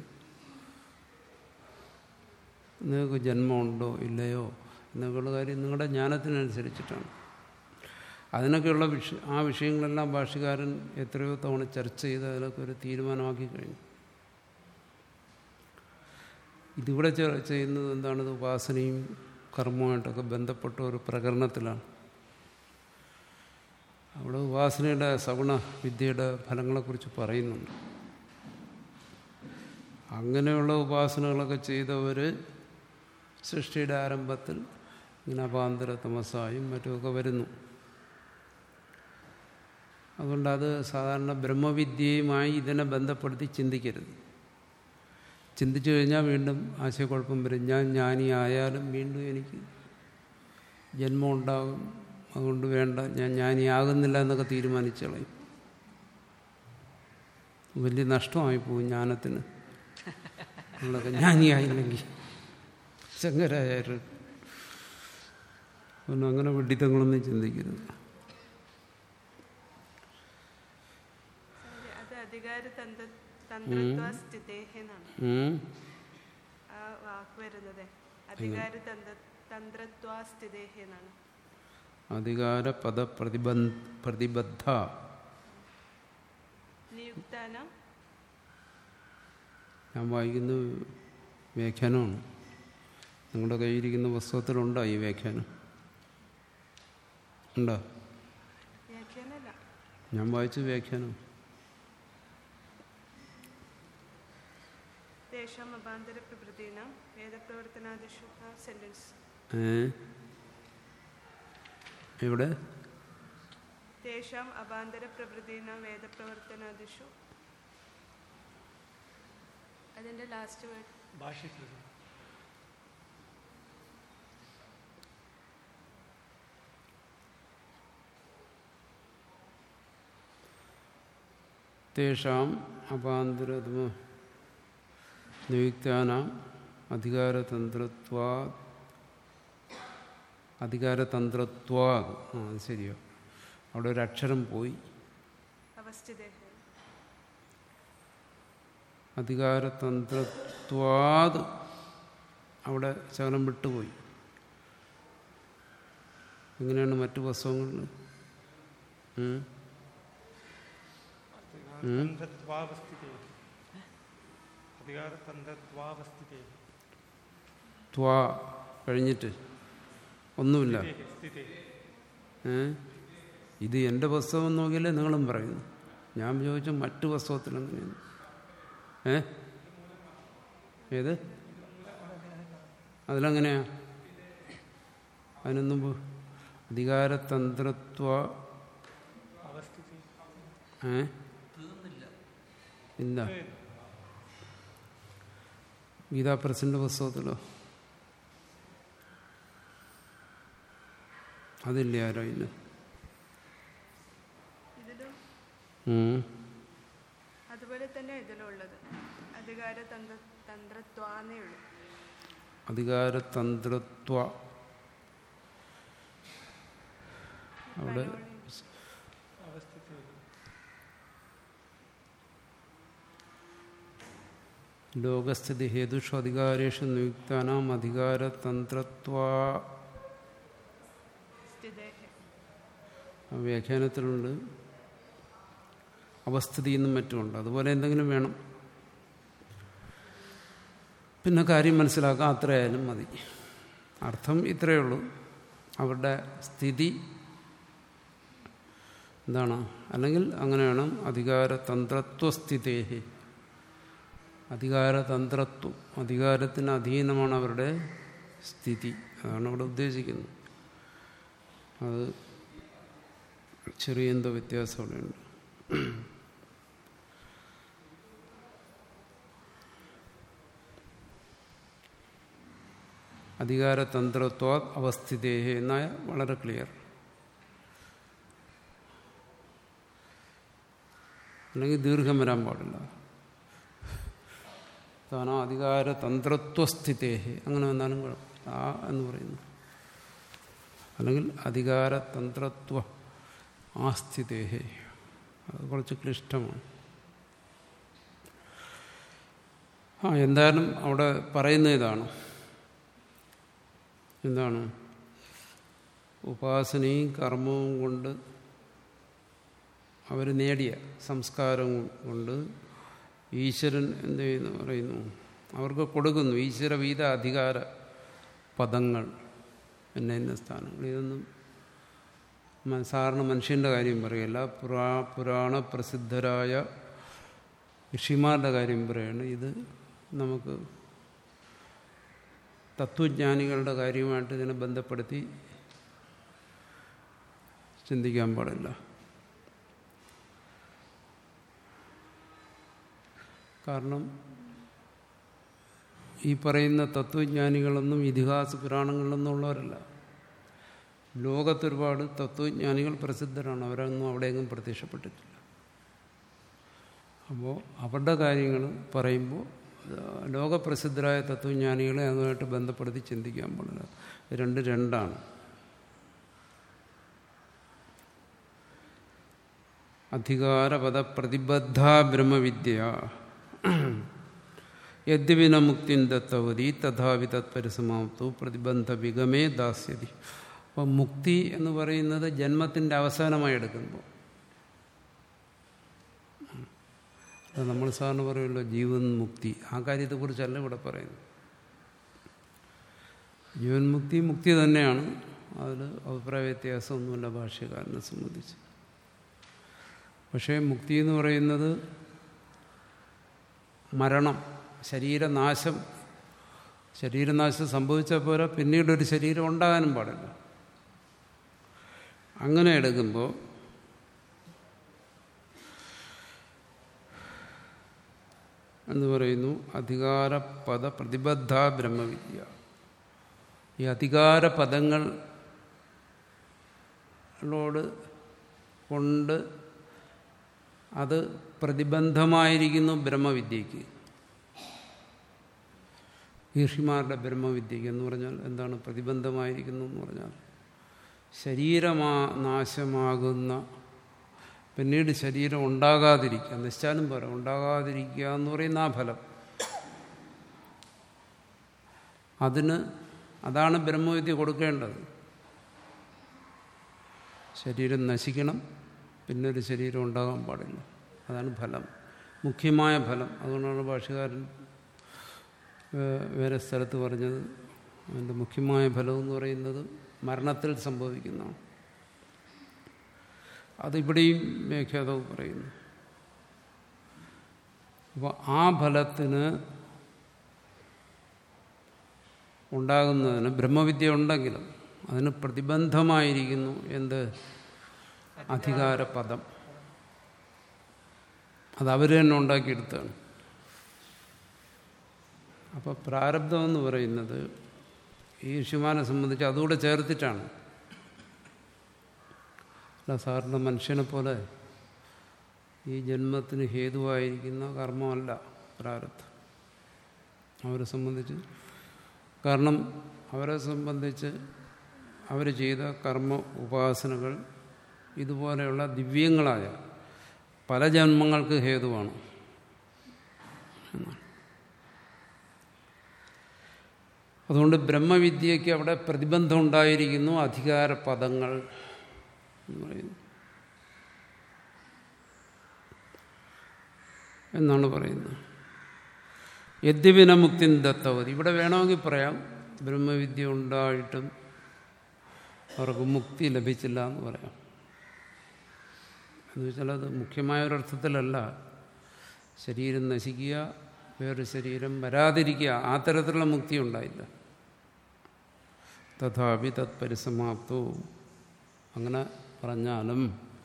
നിങ്ങൾക്ക് ജന്മമുണ്ടോ ഇല്ലയോ എന്നൊക്കെയുള്ള കാര്യം നിങ്ങളുടെ ജ്ഞാനത്തിനനുസരിച്ചിട്ടാണ് അതിനൊക്കെയുള്ള വിഷ ആ വിഷയങ്ങളെല്ലാം ഭാഷകാരൻ എത്രയോ തവണ ചർച്ച ചെയ്ത് അതിലൊക്കെ ഒരു തീരുമാനമാക്കി കഴിഞ്ഞു ഇതിവിടെ ചർച്ച ചെയ്യുന്നത് എന്താണ് ഇത് ഉപാസനയും കർമ്മമായിട്ടൊക്കെ ബന്ധപ്പെട്ട ഒരു പ്രകരണത്തിലാണ് അവിടെ ഉപാസനയുടെ സഗുണ വിദ്യയുടെ ഫലങ്ങളെക്കുറിച്ച് പറയുന്നുണ്ട് അങ്ങനെയുള്ള ഉപാസനകളൊക്കെ ചെയ്തവർ സൃഷ്ടിയുടെ ആരംഭത്തിൽ ഇങ്ങനെ അപാന്തര തമസായും മറ്റുമൊക്കെ വരുന്നു അതുകൊണ്ട് അത് സാധാരണ ബ്രഹ്മവിദ്യയുമായി ഇതിനെ ബന്ധപ്പെടുത്തി ചിന്തിക്കരുത് ചിന്തിച്ചു കഴിഞ്ഞാൽ വീണ്ടും ആശയക്കുഴപ്പം വരും ഞാൻ ജ്ഞാനി ആയാലും വീണ്ടും എനിക്ക് ജന്മം ഉണ്ടാകും അതുകൊണ്ട് വേണ്ട ഞാൻ ജ്ഞാനിയാകുന്നില്ല എന്നൊക്കെ തീരുമാനിച്ചു കളയും വലിയ നഷ്ടമായി പോകും ജ്ഞാനത്തിന് നമ്മളൊക്കെ ജ്ഞാനിയായില്ലെങ്കിൽ ശങ്കരാചാര്യർ പിന്നെ അങ്ങനെ വിഡിത്തങ്ങളൊന്നും ചിന്തിക്കരുത് അത് അധികാര തന്ത്ര തന്ത്രത്വ സ്ഥിതേഹ എന്നാണ് ഉം. ആ വാക്ക് വരുന്നത് അധികാര തന്ത്ര തന്ത്രത്വ സ്ഥിതേഹ എന്നാണ് അധികാര പദ പ്രതിബന്ധ പ്രതിബദ്ധ നിയുക്താനം ഞാൻ വായിക്കുന്ന വ്യാഖ്യാനമാണ് നിങ്ങളുടെ കയ്യിരിക്കുന്ന പുസ്തകത്തിലുണ്ടോ ഈ വ്യാഖ്യാനം ഉണ്ടോ വ്യാഖ്യാനല്ല ഞാൻ വായിച്ച വ്യാഖ്യാനം തേഷാം അഭാന്തര പ്രഭൃതീനാം വേദപ്രവർത്തനാദിഷു സെന്റൻസ് ഏ എവിടെ തേഷാം അഭാന്തര പ്രഭൃതീനാം വേദപ്രവർത്തനാദിഷു അതിന്റെ ലാസ്റ്റ് വേർഡ് ഭാഷ്യത്തിൽ തേഷാം അപാന്തരതമ നിയുക്താനാം അധികാരതന്ത്രത്വാ അധികാരതന്ത്രത്വാ ആ അത് ശരിയോ അവിടെ ഒരു അക്ഷരം പോയി അവസ്ഥിതേഹ അധികാരതന്ത്രത്വാത് അവിടെ ശകലം വിട്ടുപോയി എങ്ങനെയാണ് മറ്റു പുസ്തകങ്ങളിൽ ഉം? ഉം? തന്ത്രത്വാവസ്ഥിതേ അധികാരതന്ത്രത്വാവസ്ഥിതേ ത്വാ കഴിഞ്ഞിട്ട് ഒന്നുമില്ല സ്ഥിതേ ഏ ഇത് എൻ്റെ പുസ്തകം നോക്കിയാലേ നിങ്ങളും പറയുന്നു ഞാൻ ചോദിച്ച മറ്റു പുസ്തകത്തിലെങ്ങനെയാണ് ഏ ഏത് അതിലെങ്ങനെയാ അതിനു മുമ്പ് അധികാരതന്ത്രത്വ അവസ്ഥിതേ ഏ ഇല്ല ഗീതാ പ്രസിന്റെ പുസ്തകത്തിലോ അതില്ല ആരോ ഇല്ല ഇതിലും ഉം. അതുപോലെ തന്നെ ഇതിലുള്ളത് അധികാര തന്ത്ര തന്ത്രത്വാന്നേ ഉള്ളൂ അധികാരതന്ത്രത്വ അവിടെ അവസ്ഥിതേ ലോകസ്ഥിതി ഹേതുഷു അധികാരേഷു നിയുക്താനാം അധികാരതന്ത്രത്വ സ്ഥിതേഹ ആ വ്യാഖ്യാനത്തിലുണ്ട് അവസ്ഥിതി എന്നും മറ്റുമുണ്ട് അതുപോലെ എന്തെങ്കിലും വേണം പിന്നെ കാര്യം മനസ്സിലാക്കാം അത്രയായാലും മതി അർത്ഥം ഇത്രയേ ഉള്ളൂ അവരുടെ സ്ഥിതി എന്താണ് അല്ലെങ്കിൽ അങ്ങനെ വേണം അധികാരതന്ത്രത്വസ്ഥിതേഹി അധികാരതന്ത്രത്വം അധികാരത്തിന് അധീനമാണ് അവരുടെ സ്ഥിതി അതാണ് അവിടെ ഉദ്ദേശിക്കുന്നത് അത് ചെറിയ എന്തോ വ്യത്യാസം അവിടെയുണ്ട് അധികാരതന്ത്രത്വ അവസ്ഥിതേഹ എന്നായ വളരെ ക്ലിയർ അല്ലെങ്കിൽ ദീർഘം വരാൻ പാടില്ല താനാ അധികാര തന്ത്രത്വസ്ഥിതേഹി അങ്ങനെ വന്നാലും കുഴപ്പം ആ എന്ന് പറയുന്നു അല്ലെങ്കിൽ അധികാര തന്ത്രത്വ ആസ്ഥിതേഹി അത് കുറച്ച് ക്ലിഷ്ടമാണ് ആ എന്തായാലും അവിടെ പറയുന്ന ഇതാണ് എന്താണ് ഉപാസനയും കർമ്മവും കൊണ്ട് അവർ നേടിയ സംസ്കാരം കൊണ്ട് ഈശ്വരൻ എന്ത് ചെയ്യുന്നു പറയുന്നു അവർക്ക് കൊടുക്കുന്നു ഈശ്വരവീത അധികാര പദങ്ങൾ എന്ന ഇന്ന സ്ഥാനങ്ങൾ ഇതൊന്നും മ- സാധാരണ മനുഷ്യൻ്റെ കാര്യം പറയല്ല പുരാ പുരാണ പ്രസിദ്ധരായ ഋഷിമാരുടെ കാര്യം പറയാണ് ഇത് നമുക്ക് തത്വജ്ഞാനികളുടെ കാര്യമായിട്ട് ഇതിനെ ബന്ധപ്പെടുത്തി ചിന്തിക്കാൻ പാടില്ല കാരണം ഈ പറയുന്ന തത്വജ്ഞാനികളൊന്നും ഇതിഹാസ പുരാണങ്ങളിലൊന്നും ഉള്ളവരല്ല ലോകത്തൊരുപാട് തത്വജ്ഞാനികൾ പ്രസിദ്ധരാണ് അവരൊന്നും അവിടെയെങ്ങും പ്രത്യക്ഷപ്പെട്ടിട്ടില്ല അപ്പോൾ അവരുടെ കാര്യങ്ങൾ പറയുമ്പോൾ ലോകപ്രസിദ്ധരായ തത്വജ്ഞാനികളെ അതുമായിട്ട് ബന്ധപ്പെടുത്തി ചിന്തിക്കാൻ പാടില്ല ഇത് രണ്ട് രണ്ടാണ് അധികാരപദ പ്രതിബദ്ധ ബ്രഹ്മവിദ്യ യദ്യപിന മുക്തിൻ ദത്തവതി തഥാവി തത്പരിസമാപ്തു പ്രതിബന്ധ വിഗമേ ദാസ്യതി അപ്പം മുക്തി എന്ന് പറയുന്നത് ജന്മത്തിൻ്റെ അവസാനമായി എടുക്കുമ്പോൾ അത് നമ്മൾ സാറിന് പറയുമല്ലോ ജീവൻ മുക്തി ആ കാര്യത്തെക്കുറിച്ചല്ല ഇവിടെ പറയുന്നത് ജീവൻ മുക്തി മുക്തി തന്നെയാണ് അതിൽ അഭിപ്രായ വ്യത്യാസമൊന്നുമില്ല ഭാഷ്യക്കാരനെ സംബന്ധിച്ച് പക്ഷേ മുക്തി എന്ന് പറയുന്നത് മരണം ശരീരനാശം ശരീരനാശം സംഭവിച്ചാൽ പോരാ പിന്നീടൊരു ശരീരം ഉണ്ടാകാനും പാടില്ല അങ്ങനെ എടുക്കുമ്പോൾ എന്ന് പറയുന്നു അധികാരപദ പ്രതിബദ്ധ ബ്രഹ്മവിദ്യ ഈ അധികാര പദങ്ങളോട് കൊണ്ട് അത് പ്രതിബന്ധമായിരിക്കുന്നു ബ്രഹ്മവിദ്യയ്ക്ക് ഋഷിമാരുടെ ബ്രഹ്മവിദ്യയ്ക്ക് എന്ന് പറഞ്ഞാൽ എന്താണ് പ്രതിബന്ധമായിരിക്കുന്നു എന്ന് പറഞ്ഞാൽ ശരീരമാ നാശമാകുന്ന പിന്നീട് ശരീരം ഉണ്ടാകാതിരിക്കുക നിശ്ചാലും പോരാ ഉണ്ടാകാതിരിക്കുക എന്ന് പറയുന്ന ആ ഫലം അതിന് അതാണ് ബ്രഹ്മവിദ്യ കൊടുക്കേണ്ടത് ശരീരം നശിക്കണം പിന്നെ ഒരു ശരീരം ഉണ്ടാകാൻ പാടില്ല അതാണ് ഫലം മുഖ്യമായ ഫലം അതുകൊണ്ടാണ് ഭാഷകാരൻ വേറെ സ്ഥലത്ത് പറഞ്ഞത് അതിൻ്റെ മുഖ്യമായ ഫലം എന്ന് പറയുന്നത് മരണത്തിൽ സംഭവിക്കുന്നതാണ് അതിവിടെയും വ്യാഖ്യാതവ് പറയുന്നു അപ്പോൾ ആ ഫലത്തിന് ഉണ്ടാകുന്നതിന് ബ്രഹ്മവിദ്യ ഉണ്ടെങ്കിലും അതിന് പ്രതിബന്ധമായിരിക്കുന്നു എന്ത് അധികാരപദം അത് അവർ തന്നെ ഉണ്ടാക്കിയെടുത്താണ് അപ്പോൾ പ്രാരബ്ധം എന്ന് പറയുന്നത് ഈ ഋഷിമാനെ സംബന്ധിച്ച് അതുകൂടെ ചേർത്തിട്ടാണ് അല്ല സാറിൻ്റെ മനുഷ്യനെ പോലെ ഈ ജന്മത്തിന് ഹേതുവായിരിക്കുന്ന കർമ്മമല്ല പ്രാരബ്ധം അവരെ സംബന്ധിച്ച് കാരണം അവരെ സംബന്ധിച്ച് അവർ ചെയ്ത കർമ്മ ഉപാസനകൾ ഇതുപോലെയുള്ള ദിവ്യങ്ങളായ പല ജന്മങ്ങൾക്ക് ഹേതുവാണ് എന്നാണ് അതുകൊണ്ട് ബ്രഹ്മവിദ്യയ്ക്ക് അവിടെ പ്രതിബന്ധം ഉണ്ടായിരിക്കുന്നു അധികാര പദങ്ങൾ എന്ന് പറയുന്നു എന്നാണ് പറയുന്നത് യദ്യപിന മുക്തി ദത്തവതി ഇവിടെ വേണമെങ്കിൽ പറയാം ബ്രഹ്മവിദ്യ ഉണ്ടായിട്ടും അവർക്ക് മുക്തി ലഭിച്ചില്ല എന്ന് പറയാം എന്ന് വെച്ചാൽ അത് മുഖ്യമായ ഒരർത്ഥത്തിലല്ല ശരീരം നശിക്കുക വേറൊരു ശരീരം വരാതിരിക്കുക ആ തരത്തിലുള്ള മുക്തി ഉണ്ടായില്ല തഥാപി തത് പരിസമാപ്തു അങ്ങനെ പറഞ്ഞാലും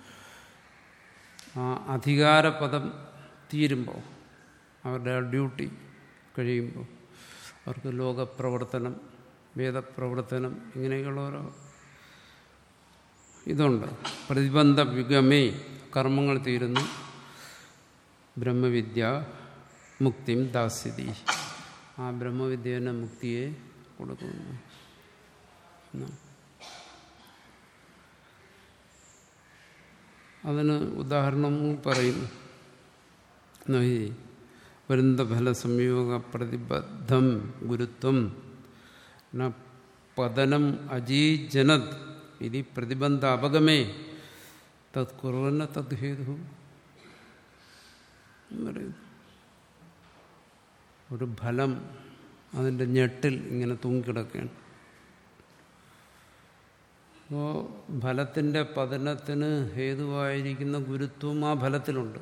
ആ അധികാരപദം തീരുമ്പോൾ അവരുടെ ആ ഡ്യൂട്ടി കഴിയുമ്പോൾ അവർക്ക് ലോകപ്രവർത്തനം വേദപ്രവർത്തനം ഇങ്ങനെയൊക്കെയുള്ള ഓരോ ഇതുണ്ട് പ്രതിബന്ധ വിഗമേ കർമ്മങ്ങൾ തീരുന്നു ബ്രഹ്മവിദ്യ മുക്തിം ദാസ്യതി ആ ബ്രഹ്മവിദ്യ തന്നെ മുക്തിയെ കൊടുക്കുന്നു എന്നാണ്. അതിന് ഉദാഹരണം പറയുന്നു നഹി വൃന്ദഫല സംയോഗ പ്രതിബദ്ധം ഗുരുത്വം ന പതനം അജീജനത് ഇതി പ്രതിബന്ധ അപഗമേ തത് കുറവന്ന തത് ഹേതു പറയുന്നു ഒരു ഫലം അതിൻ്റെ ഞെട്ടിൽ ഇങ്ങനെ തൂങ്ങിക്കിടക്കുകയാണ് അപ്പോൾ ഫലത്തിൻ്റെ പതനത്തിന് ഹേതുവായിരിക്കുന്ന ഗുരുത്വം ആ ഫലത്തിലുണ്ട്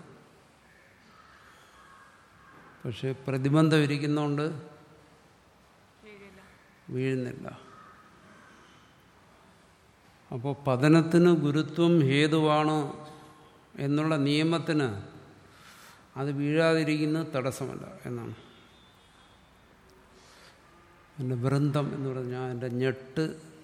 പക്ഷെ പ്രതിബന്ധം ഇരിക്കുന്നതുകൊണ്ട് വീഴില്ല വീഴുന്നില്ല അപ്പോൾ പതനത്തിന് ഗുരുത്വം ഹേതുവാണ് എന്നുള്ള നിയമത്തിന് അത് വീഴാതിരിക്കുന്നത് തടസ്സമല്ല എന്നാണ് എൻ്റെ വൃന്ദം എന്ന് പറഞ്ഞാൽ എൻ്റെ ഞെട്ട്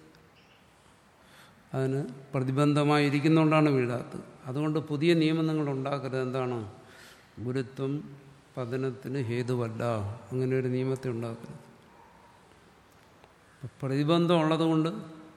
അതിന് പ്രതിബന്ധമായിരിക്കുന്നതുകൊണ്ടാണ് വീഴാത്തത് അതുകൊണ്ട് പുതിയ നിയമം നിങ്ങൾ ഉണ്ടാക്കരുത് എന്താണ് ഗുരുത്വം പതനത്തിന് ഹേതുവല്ല അങ്ങനെ ഒരു നിയമത്തെ ഉണ്ടാക്കരുത് പ്രതിബന്ധം ഉള്ളതുകൊണ്ട്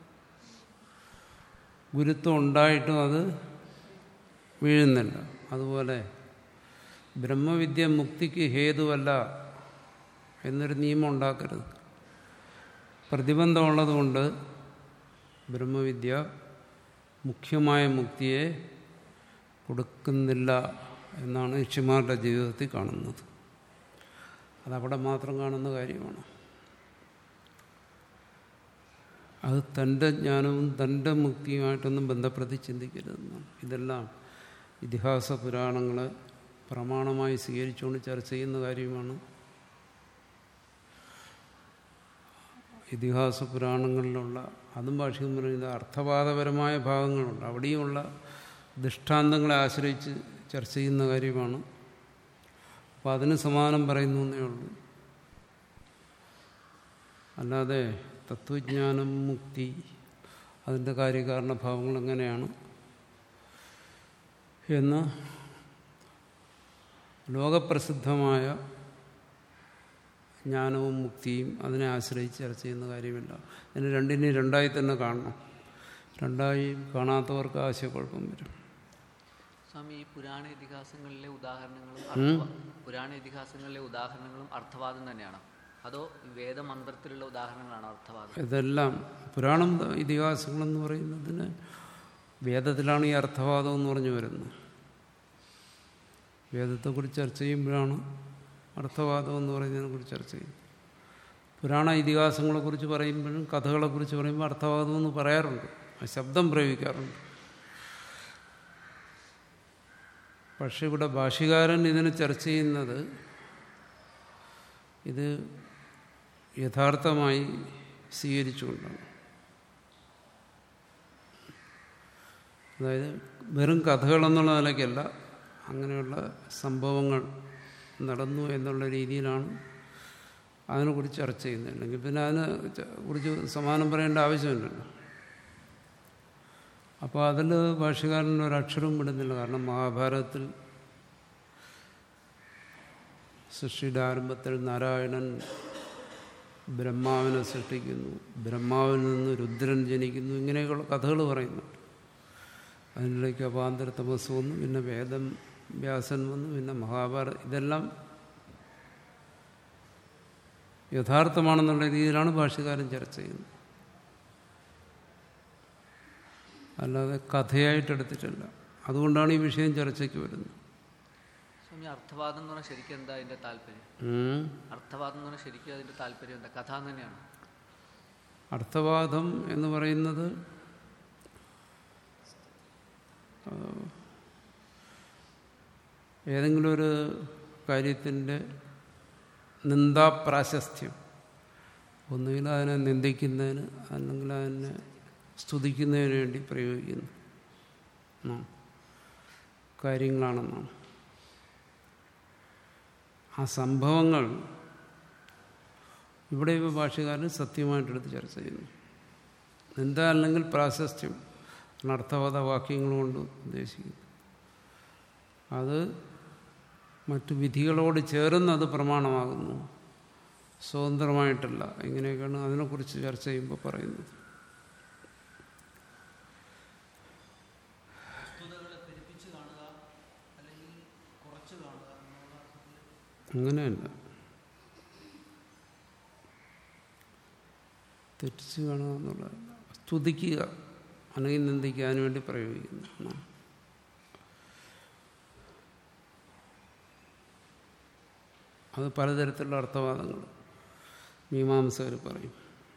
ഗുരുത്വം ഉണ്ടായിട്ടും അത് വീഴുന്നില്ല അതുപോലെ ബ്രഹ്മവിദ്യ മുക്തിക്ക് ഹേതുവല്ല എന്നൊരു നിയമം ഉണ്ടാക്കരുത് പ്രതിബന്ധമുള്ളതുകൊണ്ട് ബ്രഹ്മവിദ്യ മുഖ്യമായ മുക്തിയെ കൊടുക്കുന്നില്ല എന്നാണ് ഋഷിമാരുടെ ജീവിതത്തിൽ കാണുന്നത് അതവിടെ മാത്രം കാണുന്ന കാര്യമാണ് അത് തൻ്റെ ജ്ഞാനവും തൻ്റെ മുക്തിയുമായിട്ടൊന്നും ബന്ധപ്പെടുത്തി ചിന്തിക്കരുതെന്നാണ് ഇതെല്ലാം ഇതിഹാസ പുരാണങ്ങളെ പ്രമാണമായി സ്വീകരിച്ചുകൊണ്ട് ചർച്ച ചെയ്യുന്ന കാര്യമാണ് ഇതിഹാസ പുരാണങ്ങളിലുള്ള അതും ഭാഷയും പറയുന്നത് അർത്ഥവാദപരമായ ഭാഗങ്ങളുണ്ട് അവിടെയുമുള്ള ദൃഷ്ടാന്തങ്ങളെ ആശ്രയിച്ച് ചർച്ച ചെയ്യുന്ന കാര്യമാണ് അപ്പോൾ അതിന് സമാനം പറയുന്നു എന്നേ ഉള്ളൂ അല്ലാതെ തത്വജ്ഞാനം മുക്തി അതിൻ്റെ കാര്യകാരണഭാവങ്ങൾ എങ്ങനെയാണ് എന്ന് ലോകപ്രസിദ്ധമായ ജ്ഞാനവും മുക്തിയും അതിനെ ആശ്രയിച്ച് ചർച്ച ചെയ്യുന്ന കാര്യമില്ല അതിന് രണ്ടിനെയും രണ്ടായി തന്നെ കാണണം രണ്ടായി കാണാത്തവർക്ക് ആശയക്കുഴപ്പം വരും സ്വാമി ഈ പുരാണ ഇതിഹാസങ്ങളിലെ ഉദാഹരണങ്ങളും അർത്ഥവ- പുരാണ ഇതിഹാസങ്ങളിലെ ഉദാഹരണങ്ങളും അർത്ഥവാദം തന്നെയാണ് അതോ വേദമന്ത്രത്തിലുള്ള ഉദാഹരണങ്ങളാണോ അർത്ഥവാദം ഇതെല്ലാം പുരാണം ഇതിഹാസങ്ങളെന്ന് പറയുന്നതിന് വേദത്തിലാണ് ഈ അർത്ഥവാദം എന്ന് പറഞ്ഞു വരുന്നത് വേദത്തെക്കുറിച്ച് ചർച്ച ചെയ്യുമ്പോഴാണ് അർത്ഥവാദം എന്ന് പറയുന്നതിനെ കുറിച്ച് ചർച്ച ചെയ്യുന്നത് പുരാണ ഇതിഹാസങ്ങളെക്കുറിച്ച് പറയുമ്പോഴും കഥകളെക്കുറിച്ച് പറയുമ്പോൾ അർത്ഥവാദം എന്ന് പറയാറുണ്ട് ആ ശബ്ദം പ്രയോഗിക്കാറുണ്ട് പക്ഷെ ഇവിടെ ഭാഷ്യകാരൻ ഇതിനെ ചർച്ച ചെയ്യുന്നത് ഇത് യഥാർത്ഥമായി സ്വീകരിച്ചുകൊണ്ടാണ് അതായത് വെറും കഥകളെന്നുള്ള നിലയ്ക്കല്ല അങ്ങനെയുള്ള സംഭവങ്ങൾ നടന്നു എന്നുള്ള രീതിയിലാണ് അതിനെക്കുറിച്ച് ചർച്ച ചെയ്യുന്നത് അല്ലെങ്കിൽ പിന്നെ അതിനെ ച- കുറിച്ച് സമാനം പറയേണ്ട ആവശ്യമില്ലല്ലോ അപ്പോൾ അതിൽ ഭാഷകാരൻ ഒരക്ഷരവും വിടുന്നില്ല കാരണം മഹാഭാരതത്തിൽ സൃഷ്ടിയുടെ ആരംഭത്തിൽ നാരായണൻ ബ്രഹ്മാവിനെ സൃഷ്ടിക്കുന്നു ബ്രഹ്മാവിൽ നിന്ന് രുദ്രൻ ജനിക്കുന്നു ഇങ്ങനെയൊക്കെയുള്ള കഥകൾ പറയുന്നുണ്ട് അതിനിടയ്ക്ക് അപാന്തര തമസ് വന്നു പിന്നെ വേദം വ്യാസൻ വന്നു പിന്നെ മഹാഭാരത് ഇതെല്ലാം യഥാർത്ഥമാണെന്നുള്ള രീതിയിലാണ് ഭാഷകാരൻ ചർച്ച ചെയ്യുന്നത് അല്ലാതെ കഥയായിട്ടെടുത്തിട്ടില്ല അതുകൊണ്ടാണ് ഈ വിഷയം ചർച്ചയ്ക്ക് വരുന്നത് സ്വാമി അർത്ഥവാദം എന്ന് പറഞ്ഞാൽ ശരിക്കും എന്താ അതിന്റെ താല്പര്യം ഉം. അർത്ഥവാദം എന്ന് പറഞ്ഞാൽ ശരിക്കും അതിന്റെ താല്പര്യം എന്താ കഥ എന്ന് തന്നെയാണ് അർത്ഥവാദം എന്ന് പറയുന്നത് ആ, ഏതെങ്കിലും ഒരു കാര്യത്തിൻ്റെ നിന്ദാപ്രാശസ്ത്യം ഒന്നുകിൽ അതിനെ നിന്ദിക്കുന്നതിന് അല്ലെങ്കിൽ അതിനെ സ്തുതിക്കുന്നതിന് വേണ്ടി പ്രയോഗിക്കുന്നു ഉം. കാര്യങ്ങളാണെന്നാണ് ആ സംഭവങ്ങൾ ഇവിടെ ഇപ്പോൾ ഭാഷകാരൻ സത്യമായിട്ടെടുത്ത് ചർച്ച ചെയ്യുന്നു എന്താ അല്ലെങ്കിൽ പ്രാശസ്ത്യം അർത്ഥവാദ വാക്യങ്ങൾ കൊണ്ട് ഉദ്ദേശിക്കുന്നു അത് മറ്റു വിധികളോട് ചേർന്നത് പ്രമാണമാകുന്നു സ്വതന്ത്രമായിട്ടല്ല ഇങ്ങനെയൊക്കെയാണ് അതിനെക്കുറിച്ച് ചർച്ച ചെയ്യുമ്പോൾ പറയുന്നത് അങ്ങനെയല്ല തെറ്റിച്ച് കാണുക എന്നുള്ളതല്ല സ്തുതിക്കുക അല്ലെങ്കിൽ നിന്ദിക്കാൻ വേണ്ടി പ്രയോഗിക്കുന്നു എന്നാണ്. അത് പലതരത്തിലുള്ള അർത്ഥവാദങ്ങൾ മീമാംസകർ പറയും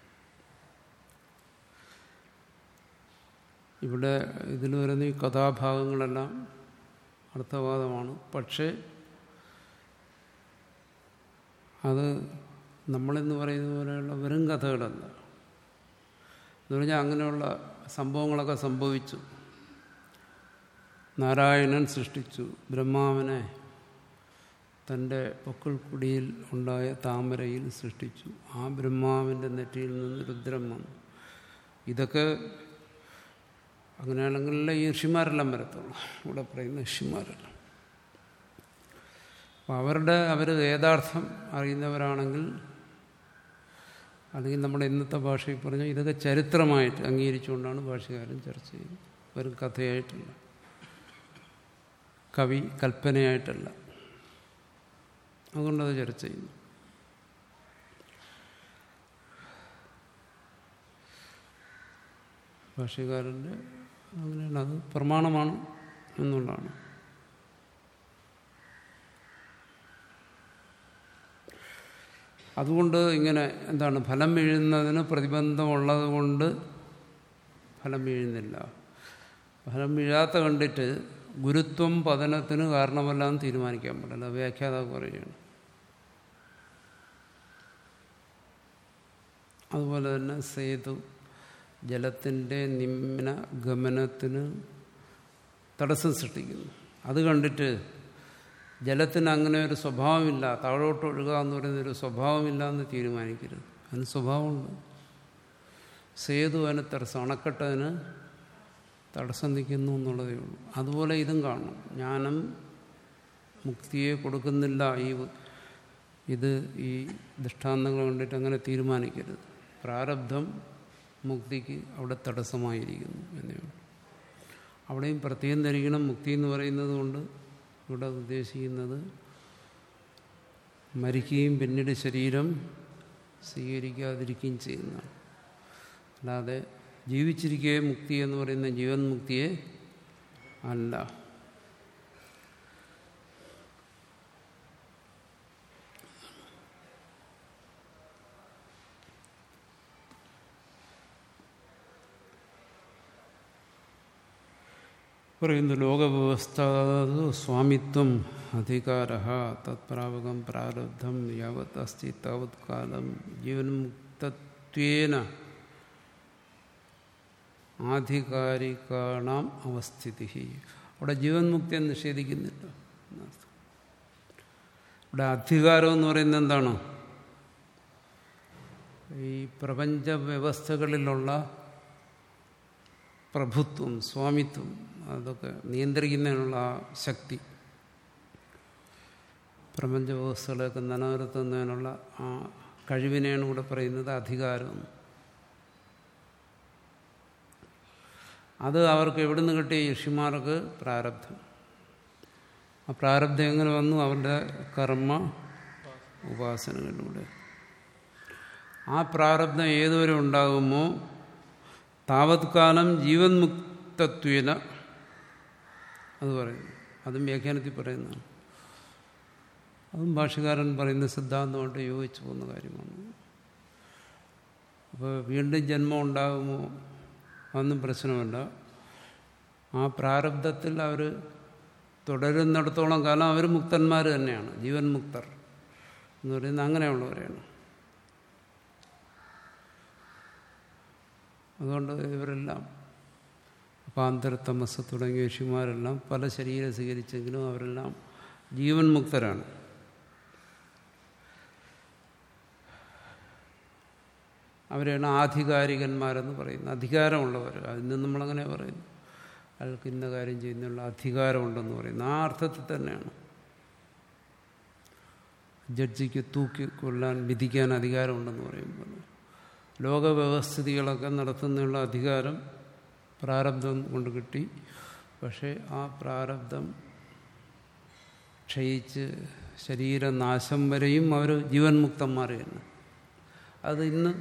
ഇവിടെ ഇതിൽ വരുന്ന ഈ കഥാഭാഗങ്ങളെല്ലാം അർത്ഥവാദമാണ് പക്ഷേ അത് നമ്മളെന്ന് പറയുന്ന പോലെയുള്ള വെറും കഥകളല്ല എന്ന് പറഞ്ഞാൽ അങ്ങനെയുള്ള സംഭവങ്ങളൊക്കെ സംഭവിച്ചു നാരായണൻ സൃഷ്ടിച്ചു ബ്രഹ്മാവിനെ തൻ്റെ പൊക്കിൾക്കുടിയിൽ ഉണ്ടായ താമരയിൽ സൃഷ്ടിച്ചു ആ ബ്രഹ്മാവിൻ്റെ നെറ്റിയിൽ നിന്ന് രുദ്രം വന്നു ഇതൊക്കെ അങ്ങനെയാണെങ്കിൽ ഈ ഋഷിമാരെല്ലാം വരത്തുള്ളൂ ഇവിടെ പറയുന്ന ഋഷിമാരെല്ലാം അപ്പം അവരുടെ അവർ വേദാർത്ഥം അറിയുന്നവരാണെങ്കിൽ അല്ലെങ്കിൽ നമ്മുടെ ഇന്നത്തെ ഭാഷയിൽ പറഞ്ഞാൽ ഇതൊക്കെ ചരിത്രമായിട്ട് അംഗീകരിച്ചുകൊണ്ടാണ് ഭാഷകാരൻ ചർച്ച ചെയ്യുന്നത് വെറും കഥയായിട്ടല്ല കവി കൽപ്പനയായിട്ടല്ല അതുകൊണ്ടത് ചർച്ച ചെയ്യുന്നു ഭാഷകാരൻ്റെ അങ്ങനെയാണ് അത് പ്രമാണമാണ് എന്നുള്ളതാണ് അതുകൊണ്ട് ഇങ്ങനെ എന്താണ് ഫലം വീഴുന്നതിന് പ്രതിബന്ധമുള്ളത് കൊണ്ട് ഫലം വീഴുന്നില്ല ഫലം വീഴാത്ത കണ്ടിട്ട് ഗുരുത്വം പതനത്തിന് കാരണമല്ല എന്ന് തീരുമാനിക്കാൻ പാടില്ല വ്യാഖ്യാതാവ് പറയുകയാണ് അതുപോലെ തന്നെ സേതു ജലത്തിൻ്റെ നിമ്ന ഗമനത്തിന് തടസ്സം സൃഷ്ടിക്കുന്നു അത് കണ്ടിട്ട് ജലത്തിന് അങ്ങനെ ഒരു സ്വഭാവമില്ല താഴോട്ട് ഒഴുകുക എന്ന് പറയുന്നൊരു സ്വഭാവമില്ല എന്ന് തീരുമാനിക്കരുത് അതിന് സ്വഭാവമുണ്ട് സേതു അതിന് തടസ്സം അണക്കെട്ടതിന് തടസ്സം നിൽക്കുന്നു എന്നുള്ളതേ ഉള്ളൂ അതുപോലെ ഇതും കാണണം ജ്ഞാനം മുക്തിയെ കൊടുക്കുന്നില്ല ഈ ഇത് ഈ ദൃഷ്ടാന്തങ്ങൾ കണ്ടിട്ട് അങ്ങനെ തീരുമാനിക്കരുത് പ്രാരബ്ധം മുക്തിക്ക് അവിടെ തടസ്സമായിരിക്കുന്നു എന്നേ ഉള്ളൂ അവിടെയും പ്രത്യേകം ധരിക്കണം മുക്തി എന്ന് പറയുന്നത് കൊണ്ട് ഇവിടെ ഉദ്ദേശിക്കുന്നത് മരിക്കുകയും പിന്നീട് ശരീരം സ്വീകരിക്കാതിരിക്കുകയും ചെയ്യുന്നതാണ് അല്ലാതെ ജീവിച്ചിരിക്കുകയെ മുക്തി എന്ന് പറയുന്ന ജീവൻ മുക്തിയെ അല്ല പറയുന്നു ലോകവ്യവസ്ഥ സ്വാമിത്വം അധികാര തത്പ്രാപകം പ്രാരബ്ധം യാവത് അസ്തി താവത് കാലം ജീവൻമുക്തത്വേന ആധികാരികാണാം അവസ്ഥിതി അവിടെ ജീവൻ മുക്തിയെ നിഷേധിക്കുന്നില്ല എന്നർത്ഥം. ഇവിടെ അധികാരം എന്ന് പറയുന്നത് എന്താണ് ഈ പ്രപഞ്ച വ്യവസ്ഥകളിലുള്ള പ്രഭുത്വം സ്വാമിത്വം അതൊക്കെ നിയന്ത്രിക്കുന്നതിനുള്ള ആ ശക്തി പ്രപഞ്ച വ്യവസ്ഥകളൊക്കെ നിലനിർത്തുന്നതിനുള്ള ആ കഴിവിനെയാണ് ഇവിടെ പറയുന്നത് അധികാരം അത് അവർക്ക് എവിടുന്ന് കിട്ടി ഋഷിമാർക്ക് പ്രാരബ്ധം ആ പ്രാരബ്ധം എങ്ങനെ വന്നു അവരുടെ കർമ്മ ഉപാസനകളിലൂടെ ആ പ്രാരബ്ധം ഏതുവരെ ഉണ്ടാകുമോ താവത് കാലം ജീവൻ മുക്തത്വേന അത് പറയുന്നു അതും വ്യാഖ്യാനത്തിൽ പറയുന്നതാണ് അതും ഭാഷകാരൻ പറയുന്ന സിദ്ധാന്തമായിട്ട് യോജിച്ചു പോകുന്ന കാര്യമാണ് അപ്പോൾ വീണ്ടും ജന്മം ഉണ്ടാകുമോ അതൊന്നും പ്രശ്നമല്ല ആ പ്രാരബ്ധത്തിൽ അവർ തുടരുന്നിടത്തോളം കാലം അവർ മുക്തന്മാർ തന്നെയാണ് ജീവൻ മുക്തർ എന്ന് പറയുന്നത് അങ്ങനെയുള്ളവരെയാണ് അതുകൊണ്ട് ഇവരെല്ലാം പാന്തരത്തമസ് തുടങ്ങിയ ഋഷിമാരെല്ലാം പല ശരീരം സ്വീകരിച്ചെങ്കിലും അവരെല്ലാം ജീവൻ മുക്തരാണ് അവരെയാണ് ആധികാരികന്മാരെന്ന് പറയുന്നത് അധികാരമുള്ളവർ അതിന് നമ്മളങ്ങനെ പറയുന്നു അയാൾക്ക് ഇന്ന കാര്യം ചെയ്യുന്നുള്ള അധികാരമുണ്ടെന്ന് പറയുന്നു ആ അർത്ഥത്തിൽ തന്നെയാണ് ജഡ്ജിക്ക് തൂക്കിക്കൊള്ളാൻ വിധിക്കാൻ അധികാരമുണ്ടെന്ന് പറയുമ്പോൾ ലോകവ്യവസ്ഥിതികളൊക്കെ നടത്തുന്നതിനുള്ള അധികാരം പ്രാരബ്ധം കൊണ്ട് കിട്ടി പക്ഷേ ആ പ്രാരബ്ധം ക്ഷയിച്ച് ശരീരനാശം വരെയും അവർ ജീവൻ മുക്തന്മാർ തന്നെ അത് ഇന്ന്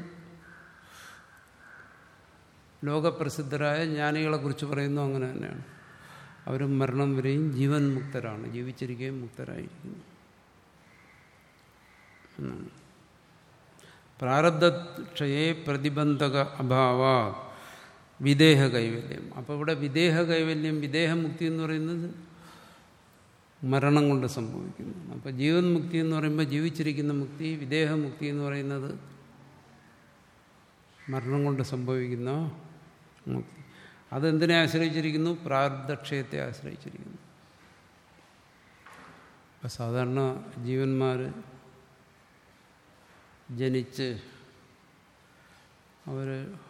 ലോകപ്രസിദ്ധരായ ജ്ഞാനികളെ കുറിച്ച് പറയുന്നു അങ്ങനെ തന്നെയാണ് അവർ മരണം വരെയും ജീവൻ മുക്തരാണ് ജീവിച്ചിരിക്കുകയും മുക്തരായിരിക്കുന്നു എന്നാണ് പ്രാരബ്ധക്ഷയെ പ്രതിബന്ധക അഭാവ വിദേഹ കൈവല്യം അപ്പോൾ ഇവിടെ വിദേഹ കൈവല്യം വിദേഹമുക്തി എന്ന് പറയുന്നത് മരണം കൊണ്ട് സംഭവിക്കുന്നു അപ്പോൾ ജീവൻ മുക്തി എന്ന് പറയുമ്പോൾ ജീവിച്ചിരിക്കുന്ന മുക്തി വിദേഹമുക്തി എന്ന് പറയുന്നത് മരണം കൊണ്ട് സംഭവിക്കുന്ന മുക്തി അതെന്തിനെ ആശ്രയിച്ചിരിക്കുന്നു പ്രാരബ്ധക്ഷയത്തെ ആശ്രയിച്ചിരിക്കുന്നു അപ്പം സാധാരണ ജീവന്മാർ ജനിച്ച് അവർ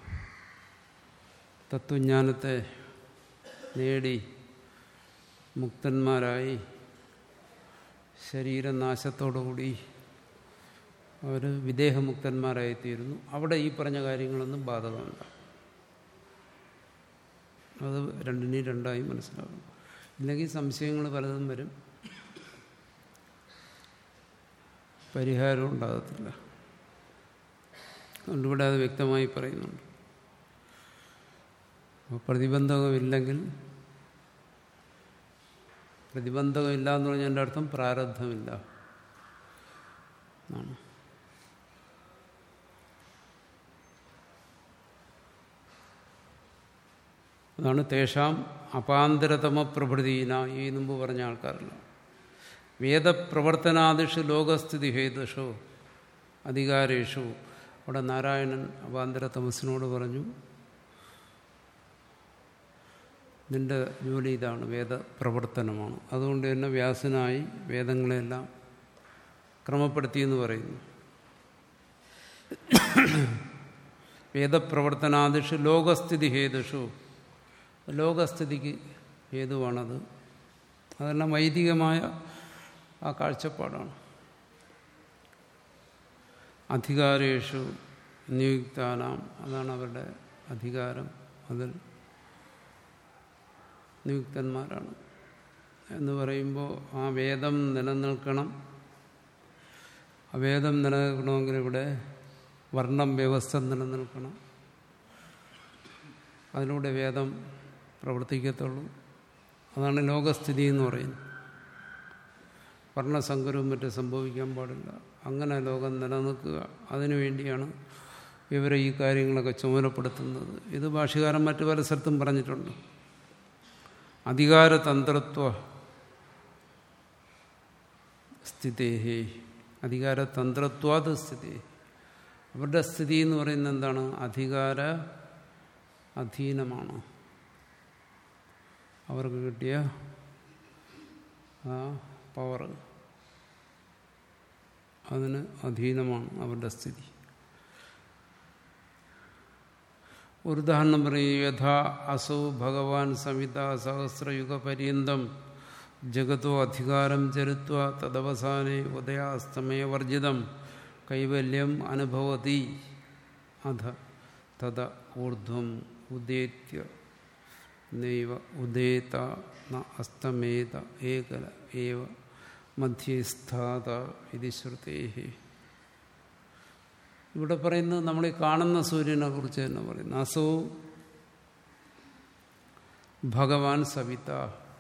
തത്വജ്ഞാനത്തെ നേടി മുക്തന്മാരായി ശരീരനാശത്തോടുകൂടി അവർ വിദേഹമുക്തന്മാരായിത്തീരുന്നു അവിടെ ഈ പറഞ്ഞ കാര്യങ്ങളൊന്നും ബാധകമല്ല അത് രണ്ടിനെയും രണ്ടായി മനസ്സിലാകും ഇല്ലെങ്കിൽ സംശയങ്ങൾ പലതും വരും പരിഹാരം ഉണ്ടാകത്തില്ല അതുകൊണ്ട് ഇവിടെ അത് വ്യക്തമായി പറയുന്നുണ്ട് അപ്പോൾ പ്രതിബന്ധകമില്ലെങ്കിൽ പ്രതിബന്ധകമില്ല എന്ന് പറഞ്ഞതിൻ്റെ അർത്ഥം പ്രാരബ്ധമില്ല എന്നാണ് അതാണ് തേഷാം അപാന്തരതമ പ്രഭൃതീന ഈ മുമ്പ് പറഞ്ഞ ആൾക്കാരല്ല വേദപ്രവർത്തനാദിഷു ലോകസ്ഥിതി ഹേതുഷോ അധികാരേഷു അവിടെ നാരായണൻ അപാന്തര തമസിനോട് പറഞ്ഞു നിന്റെ ജോലി ഇതാണ് വേദപ്രവർത്തനമാണ് അതുകൊണ്ട് തന്നെ വ്യാസനായി വേദങ്ങളെല്ലാം ക്രമപ്പെടുത്തിയെന്ന് പറയുന്നു വേദപ്രവർത്തനാദിഷു ലോകസ്ഥിതി ഹേതുഷു ലോകസ്ഥിതിക്ക് ഹേതുവാണത് അതെല്ലാം വൈദികമായ ആ കാഴ്ചപ്പാടാണ് അധികാരേഷു നിയുക്താനാം അതാണ് അവരുടെ അധികാരം അതിൽ നിയുക്തന്മാരാണ് എന്ന് പറയുമ്പോൾ ആ വേദം നിലനിൽക്കണം ആ വേദം നിലനിൽക്കണമെങ്കിൽ ഇവിടെ വർണ്ണം വ്യവസ്ഥ നിലനിൽക്കണം അതിലൂടെ വേദം പ്രവർത്തിക്കത്തുള്ളൂ അതാണ് ലോകസ്ഥിതി എന്ന് പറയുന്നത് വർണ്ണസങ്കരവും മറ്റും സംഭവിക്കാൻ പാടില്ല അങ്ങനെ ലോകം നിലനിൽക്കുക അതിനുവേണ്ടിയാണ് ഇവരെ ഈ കാര്യങ്ങളൊക്കെ ചുമതലപ്പെടുത്തുന്നത് ഇത് ഭാഷകാരൻ മറ്റു പല സ്ഥലത്തും പറഞ്ഞിട്ടുണ്ട് അധികാരതന്ത്രത്വ സ്ഥിതേഹേ അധികാരതന്ത്രത്വാത് സ്ഥിതി അവരുടെ സ്ഥിതി എന്ന് പറയുന്നത് എന്താണ് അധികാര അധീനമാണ് അവർക്ക് കിട്ടിയ ആ പവർ അതിന് അധീനമാണ് അവരുടെ സ്ഥിതി ഒരു ഉദാഹരണം പറയും യഥാ അസൗ ഭഗവാൻ സമിത സഹസ്രയുഗ പര്യന്തം ജഗത്തോ അധികാരം ചരുത്വ തദവസാനെ ഉദയാസ്തമയ വർജിതം കൈവല്യം അനുഭവതി അധ തദ ഊർധ്വം ഉദേത്യ നൈവ ഉദേത ന അസ്തമേത ഏകല ഏവ മധ്യസ്ഥാത ഇത് ശ്രുതേഹി ഇവിടെ പറയുന്നത് നമ്മൾ ഈ കാണുന്ന സൂര്യനെ കുറിച്ച് തന്നെ പറയുന്നു അസോ ഭഗവാൻ സവിത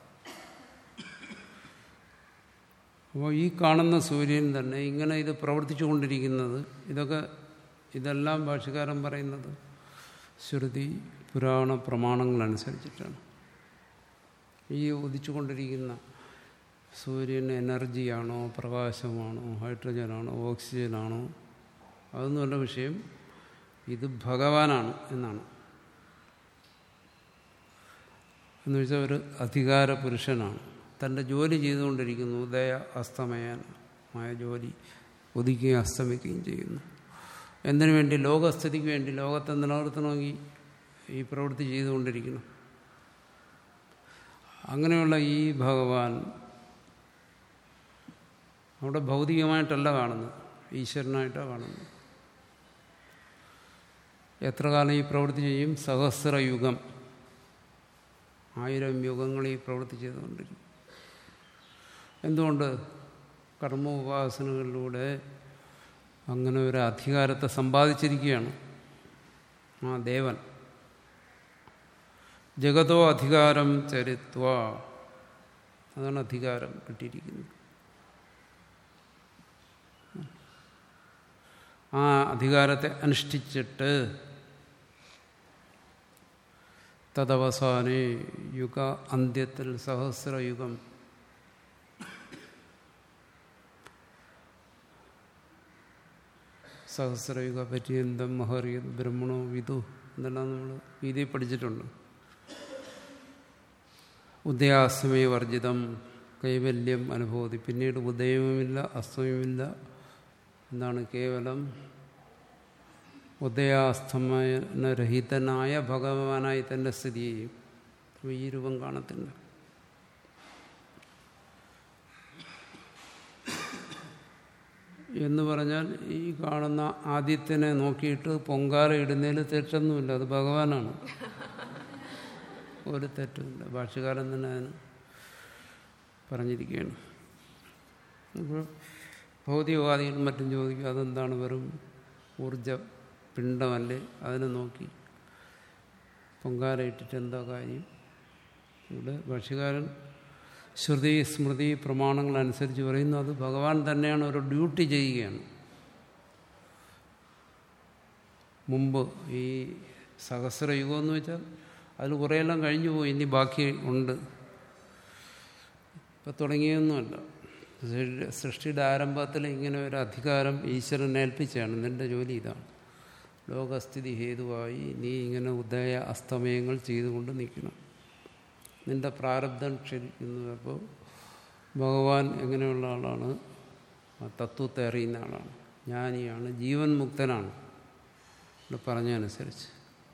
അപ്പോൾ ഈ കാണുന്ന സൂര്യൻ തന്നെ ഇങ്ങനെ ഇത് പ്രവർത്തിച്ചു കൊണ്ടിരിക്കുന്നത് ഇതൊക്കെ ഇതെല്ലാം ഭാഷകാരൻ പറയുന്നത് ശ്രുതി പുരാണ പ്രമാണങ്ങളനുസരിച്ചിട്ടാണ് ഈ ഉദിച്ചുകൊണ്ടിരിക്കുന്ന സൂര്യൻ എനർജിയാണോ പ്രകാശമാണോ ഹൈഡ്രജനാണോ ഓക്സിജനാണോ അതൊന്നുമല്ല വിഷയം ഇത് ഭഗവാനാണ് എന്നാണ് എന്ന് വെച്ചാൽ ഒരു അധികാര പുരുഷനാണ് തൻ്റെ ജോലി ചെയ്തുകൊണ്ടിരിക്കുന്നു ഉദയ അസ്തമയമായ ജോലി ഉദിക്കുകയും അസ്തമിക്കുകയും ചെയ്യുന്നു എന്തിനു വേണ്ടി ലോകസ്ഥിതിക്ക് വേണ്ടി ലോകത്തെ നിലനിർത്തണമെങ്കിൽ ഈ പ്രവൃത്തി ചെയ്തുകൊണ്ടിരിക്കണം അങ്ങനെയുള്ള ഈ ഭഗവാൻ അവിടെ ഭൗതികമായിട്ടല്ല കാണുന്നത് ഈശ്വരനായിട്ടാണ് കാണുന്നത് എത്ര കാലം ഈ പ്രവൃത്തി ചെയ്യും സഹസ്രയുഗം ആയിരം യുഗങ്ങൾ ഈ പ്രവൃത്തി ചെയ്തുകൊണ്ടിരിക്കും എന്തുകൊണ്ട് കർമ്മ ഉപാസനകളിലൂടെ അങ്ങനെ ഒരു അധികാരത്തെ സമ്പാദിച്ചിരിക്കുകയാണ് ആ ദേവൻ ജഗതോ അധികാരം ചരിത്വ അതാണ് അധികാരം കിട്ടിയിരിക്കുന്നത് ആ അധികാരത്തെ അനുഷ്ഠിച്ചിട്ട് തദവസാനെ യുഗ അന്ത്യത്തിൽ സഹസ്രയുഗം സഹസ്രയുഗ പര്യന്തം മഹറിയത് ബ്രഹ്മണോ വിദു എന്നെല്ലാം നമ്മൾ ഗീതയിൽ പഠിച്ചിട്ടുണ്ട് ഉദയാസ്തമയ വർജിതം കൈവല്യം അനുഭവതി പിന്നീട് ഉദയവുമില്ല അസ്തമയമില്ല എന്താണ് കേവലം ഉദയാസ്തമനരഹിതനായ ഭഗവാനായി തന്നെ സ്ഥിതി ചെയ്യും അപ്പോൾ ഈ രൂപം കാണത്തില്ല എന്ന് പറഞ്ഞാൽ ഈ കാണുന്ന ആദിത്യനെ നോക്കിയിട്ട് പൊങ്കാല ഇടുന്നതിൽ തെറ്റൊന്നുമില്ല അത് ഭഗവാനാണ് ഒരു തെറ്റുമില്ല ഭാഷകാരൻ തന്നെ അതിന് പറഞ്ഞിരിക്കുകയാണ് അപ്പോൾ ഭൗതികവാദികളും മറ്റും ചോദിക്കും അതെന്താണ് വെറും ഊർജ പിണ്ടമല്ലേ അതിനെ നോക്കി പൊങ്കാല ഇട്ടിട്ട് എന്താ കാര്യം ഇവിടെ ഭാഷകാരൻ ശ്രുതി സ്മൃതി പ്രമാണങ്ങളനുസരിച്ച് പറയുന്നു അത് ഭഗവാൻ തന്നെയാണ് ഒരു ഡ്യൂട്ടി ചെയ്യുകയാണ് മുമ്പ് ഈ സഹസ്രയുഗം എന്ന് വെച്ചാൽ അതിൽ കുറേയെല്ലാം കഴിഞ്ഞു പോയി ഇനി ബാക്കി ഉണ്ട് ഇപ്പം തുടങ്ങിയൊന്നുമല്ല സൃഷ്ടിയുടെ ആരംഭത്തിൽ ഇങ്ങനെ ഒരു അധികാരം ഈശ്വരൻ ഏൽപ്പിച്ചാണ് നിന്റെ ജോലി ഇതാണ് ലോകസ്ഥിതി ഹേതുവായി നീ ഇങ്ങനെ ഉദയ അസ്തമയങ്ങൾ ചെയ്തുകൊണ്ട് നിൽക്കണം നിന്റെ പ്രാരബ്ധം ക്ഷരിക്കുന്നത് അപ്പോൾ ഭഗവാൻ എങ്ങനെയുള്ള ആളാണ് ആ തത്വത്തെ അറിയുന്ന ആളാണ് ജ്ഞാനിയാണ് ജീവൻ മുക്തനാണ് ഇവിടെ പറഞ്ഞതനുസരിച്ച്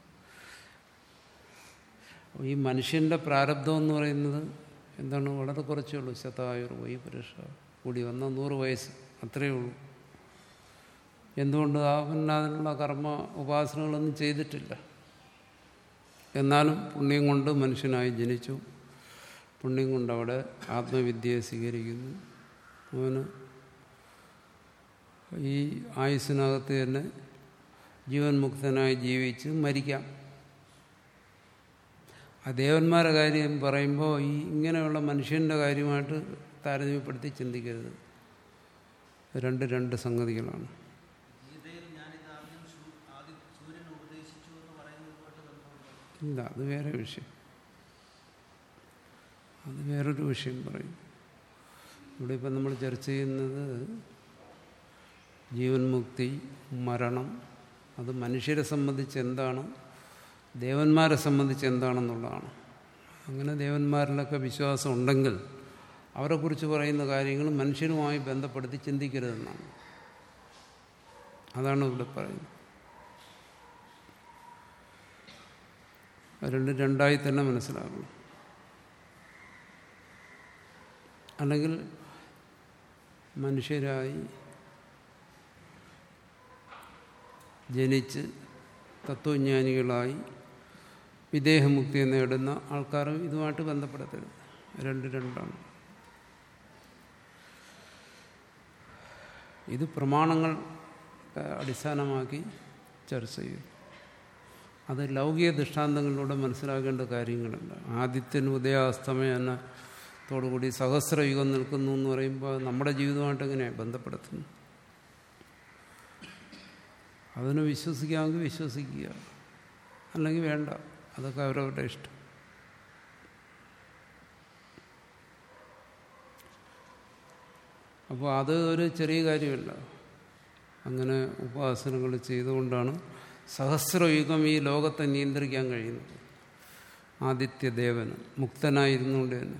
ഈ മനുഷ്യൻ്റെ പ്രാരബ്ധം എന്ന് പറയുന്നത് എന്താണ് വളരെ കുറച്ചേ ഉള്ളൂ ശതായുർ വൈ പുരുഷ കൂടി വന്ന നൂറ് വയസ്സ് അത്രയേ ഉള്ളൂ എന്തുകൊണ്ട് അവൻ അതിനുള്ള കർമ്മ ഉപാസനകളൊന്നും ചെയ്തിട്ടില്ല എന്നാലും പുണ്യം കൊണ്ട് മനുഷ്യനായി ജനിച്ചു പുണ്യം കൊണ്ട് അവിടെ ആത്മവിദ്യയെ സ്വീകരിക്കുന്നു അവന് ഈ ആയുസ്സിനകത്ത് തന്നെ ജീവൻ മുക്തനായി ജീവിച്ച് മരിക്കാം ആ ദേവന്മാരുടെ കാര്യം പറയുമ്പോൾ ഈ ഇങ്ങനെയുള്ള മനുഷ്യൻ്റെ കാര്യമായിട്ട് താരതമ്യപ്പെടുത്തി ചിന്തിക്കരുത് രണ്ട് രണ്ട് സംഗതികളാണ് ഇല്ല അത് വേറെ വിഷയം അത് വേറൊരു വിഷയം പറയും ഇവിടെ ഇപ്പം നമ്മൾ ചർച്ച ചെയ്യുന്നത് ജീവൻ മുക്തി മരണം അത് മനുഷ്യരെ സംബന്ധിച്ച് എന്താണ് ദേവന്മാരെ സംബന്ധിച്ച് എന്താണെന്നുള്ളതാണ് അങ്ങനെ ദേവന്മാരിലൊക്കെ വിശ്വാസം ഉണ്ടെങ്കിൽ അവരെക്കുറിച്ച് പറയുന്ന കാര്യങ്ങൾ മനുഷ്യനുമായി ബന്ധപ്പെടുത്തി ചിന്തിക്കരുതെന്നാണ് അതാണ് ഇവിടെ പറയുന്നത് രണ്ട് രണ്ടായി തന്നെ മനസ്സിലാക്കണം അല്ലെങ്കിൽ മനുഷ്യരായി ജനിച്ച് തത്വജ്ഞാനികളായി വിദേഹമുക്തി നേടുന്ന ആൾക്കാരും ഇതുമായിട്ട് ബന്ധപ്പെടുത്തരുത് രണ്ട് രണ്ടാണ് ഇത് പ്രമാണങ്ങൾ അടിസ്ഥാനമാക്കി ചർച്ച ചെയ്യും അത് ലൗകിക ദൃഷ്ടാന്തങ്ങളിലൂടെ മനസ്സിലാക്കേണ്ട കാര്യങ്ങളല്ല ആദിത്യന് ഉദയാസ്തമയന തോടുകൂടി സഹസ്രയുഗം നിൽക്കുന്നു എന്ന് പറയുമ്പോൾ നമ്മുടെ ജീവിതമായിട്ട് എങ്ങനെയാണ് ബന്ധപ്പെടുത്തുന്നു അതിനെ വിശ്വസിക്കാമെങ്കിൽ വിശ്വസിക്കുക അല്ലെങ്കിൽ വേണ്ട അതൊക്കെ അവരവരുടെ ഇഷ്ടം അപ്പോൾ അത് ഒരു ചെറിയ കാര്യമല്ല അങ്ങനെ ഉപാസനകൾ ചെയ്തുകൊണ്ടാണ് സഹസ്രയുഗം ഈ ലോകത്തെ നിയന്ത്രിക്കാൻ കഴിയുന്നത് ആദിത്യദേവന് മുക്തനായിരുന്നുകൊണ്ട് തന്നെ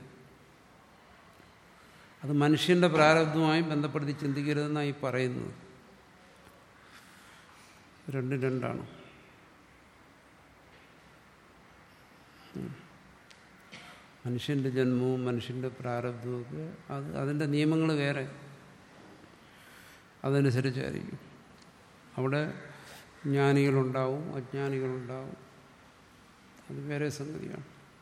അത് മനുഷ്യന്റെ പ്രാരബ്ധവുമായി ബന്ധപ്പെടുത്തി ചിന്തിക്കരുതെന്നാണ് ഈ പറയുന്നത് രണ്ടും രണ്ടാണ് മനുഷ്യൻ്റെ ജന്മവും മനുഷ്യൻ്റെ പ്രാരബ്ധവും ഒക്കെ അത് അതിൻ്റെ നിയമങ്ങൾ വേറെ അതനുസരിച്ചായിരിക്കും അവിടെ ജ്ഞാനികളുണ്ടാവും അജ്ഞാനികളുണ്ടാവും അത് വേറെ സംഗതിയാണ്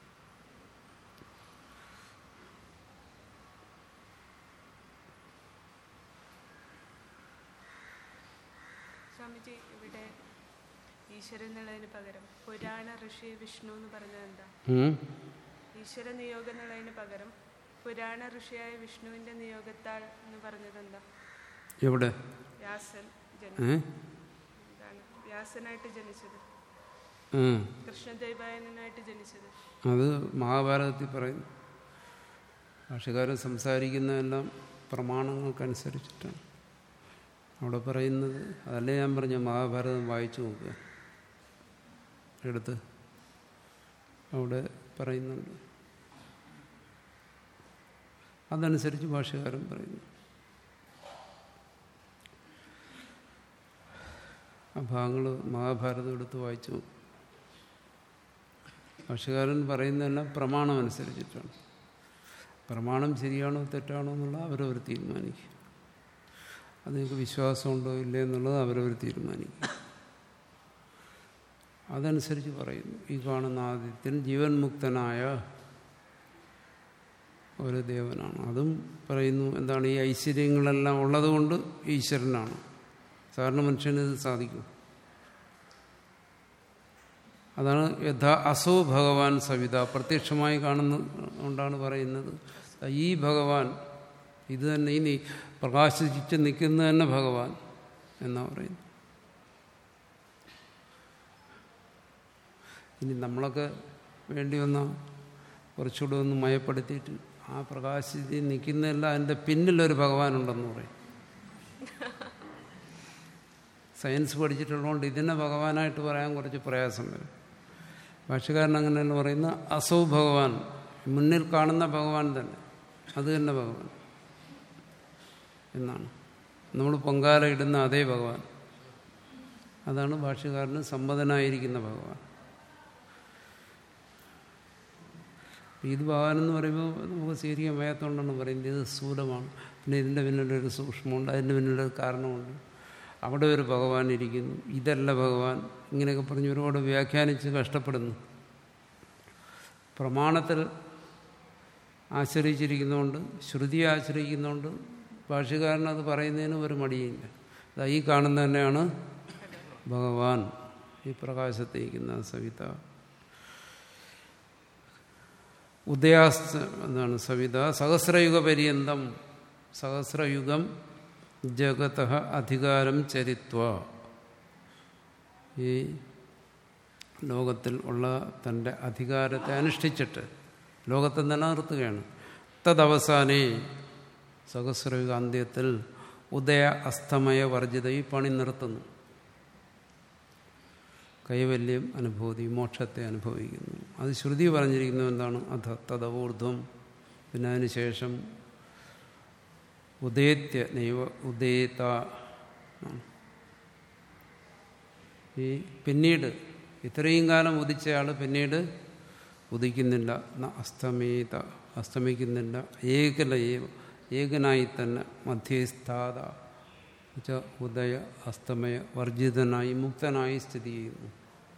സ്വാമിജി ഇവിടെ ഈശ്വരൻ എന്നുള്ളതിന് പകരം പുരാണ ഋഷി വിഷ്ണു എന്ന് പറഞ്ഞത് എന്താ ഉം? ഈശ്വര നിയോഗം എന്നുള്ളതിന് പകരം പുരാണ ഋഷിയായ വിഷ്ണുവിന്റെ നിയോഗത്താൽ എന്ന് പറഞ്ഞത് എന്താ എവിടെ വ്യാസൻ ജനി ഏ എന്താണ് വ്യാസനായിട്ട് ജനിച്ചത് ഉം. കൃഷ്ണദ്വൈപായനായിട്ട് ജനിച്ചത് അത് മഹാഭാരതത്തിൽ പറയുന്നു ഭാഷകാരൻ സംസാരിക്കുന്നതെല്ലാം പ്രമാണങ്ങൾക്കനുസരിച്ചിട്ടാണ് അവിടെ പറയുന്നത് അതല്ലേ ഞാൻ പറഞ്ഞ മഹാഭാരതം വായിച്ചു നോക്കുക എടുത്ത് അവിടെ പറയുന്നുണ്ട് അതനുസരിച്ച് ഭാഷകാരൻ പറയുന്നു ആ ഭാഗങ്ങൾ മഹാഭാരതം എടുത്ത് വായിച്ചു നോക്കും ഭാഷകാരൻ പറയുന്നതെല്ലാം പ്രമാണം അനുസരിച്ചിട്ടാണ് പ്രമാണം ശരിയാണോ തെറ്റാണോ എന്നുള്ളത് അവരവർ തീരുമാനിക്കും അത് നിങ്ങൾക്ക് വിശ്വാസമുണ്ടോ ഇല്ലേ എന്നുള്ളത് അവരവർ തീരുമാനിക്കും അതനുസരിച്ച് പറയുന്നു ഈ കാണുന്ന ആദ്യത്തിൽ ജീവൻ മുക്തനായ ഒരു ദേവനാണ് അതും പറയുന്നു എന്താണ് ഈ ഐശ്വര്യങ്ങളെല്ലാം ഉള്ളതുകൊണ്ട് ഈശ്വരനാണ് സാധാരണ മനുഷ്യന് ഇത് സാധിക്കും അതാണ് യഥാ അസോ ഭഗവാൻ സവിത പ്രത്യക്ഷമായി കാണുന്ന കൊണ്ടാണ് പറയുന്നത് ഈ ഭഗവാൻ ഇത് തന്നെ ഇനി പ്രകാശിച്ച് നിൽക്കുന്ന തന്നെ ഭഗവാൻ എന്നാ പറയുന്നു ഇനി നമ്മളൊക്കെ വേണ്ടി വന്ന കുറച്ചുകൂടെ ഒന്ന് മയപ്പെടുത്തിയിട്ട് ആ പ്രകാശത്തിൽ നിൽക്കുന്നതല്ല അതിൻ്റെ പിന്നിലൊരു ഭഗവാനുണ്ടെന്ന് പറയും സയൻസ് പഠിച്ചിട്ടുള്ളതുകൊണ്ട് ഇതിനെ ഭഗവാനായിട്ട് പറയാൻ കുറച്ച് പ്രയാസം വരും ഭാഷകാരൻ അങ്ങനെയല്ല പറയുന്ന അസൗ ഭഗവാൻ മുന്നിൽ കാണുന്ന ഭഗവാൻ തന്നെ അത് തന്നെ ഭഗവാൻ എന്നാണ് നമ്മൾ പൊങ്കാല ഇടുന്ന അതേ ഭഗവാൻ അതാണ് ഭാഷകാരന് സമ്മതനായിരിക്കുന്ന ഭഗവാൻ ഇത് ഭഗവാൻ എന്ന് പറയുമ്പോൾ നമുക്ക് സ്വീകരിക്കാൻ വയ്യാത്തതുകൊണ്ടാണ് പറയുന്നത് ഇത് സ്ഥൂലമാണ് പിന്നെ ഇതിൻ്റെ പിന്നിലൊരു സൂക്ഷ്മമുണ്ട് അതിൻ്റെ പിന്നിലൊരു കാരണമുണ്ട് അവിടെ ഒരു ഭഗവാൻ ഇരിക്കുന്നു ഇതല്ല ഭഗവാൻ ഇങ്ങനെയൊക്കെ പറഞ്ഞ് ഒരുപാട് വ്യാഖ്യാനിച്ച് കഷ്ടപ്പെടുന്നു പ്രമാണത്തിൽ ആശ്രയിച്ചിരിക്കുന്നതുകൊണ്ട് ശ്രുതിയെ ആശ്രയിക്കുന്നതുകൊണ്ട് ഭാഷകാരൻ അത് പറയുന്നതിന് ഒരു മടിയില്ല അതാ ഈ കാണുന്ന തന്നെയാണ് ഭഗവാൻ ഈ പ്രകാശത്തേക്കുന്ന സവിത ഉദയാസ്ത എന്താണ് സവിത സഹസ്രയുഗ പര്യന്തം സഹസ്രയുഗം ജഗത അധികാരം ചരിത്വ ഈ ലോകത്തിൽ ഉള്ള തൻ്റെ അധികാരത്തെ അനുഷ്ഠിച്ചിട്ട് ലോകത്തെ നിലനിർത്തുകയാണ് തദവസാനേ സഹസ്രയുഗ അന്ത്യത്തിൽ ഉദയ അസ്തമയ വർജിത ഈ പണി നിർത്തുന്നു കൈവല്യം അനുഭൂതി മോക്ഷത്തെ അനുഭവിക്കുന്നു അത് ശ്രുതി പറഞ്ഞിരിക്കുന്നത് എന്താണ് അധ തദവൂർധ്വം പിന്നെ അതിനുശേഷം ഉദയത്യ നൈവ ഉദയത ഈ പിന്നീട് ഇത്രയും കാലം ഉദിച്ചയാൾ പിന്നീട് ഉദിക്കുന്നില്ല ന അസ്തമേത അസ്തമിക്കുന്നില്ല ഏകല ഏവ ഏകനായി തന്നെ മധ്യസ്ഥാത വെച്ചാൽ ഉദയ അസ്തമയ വർജിതനായി മുക്തനായി സ്ഥിതി ചെയ്യുന്നു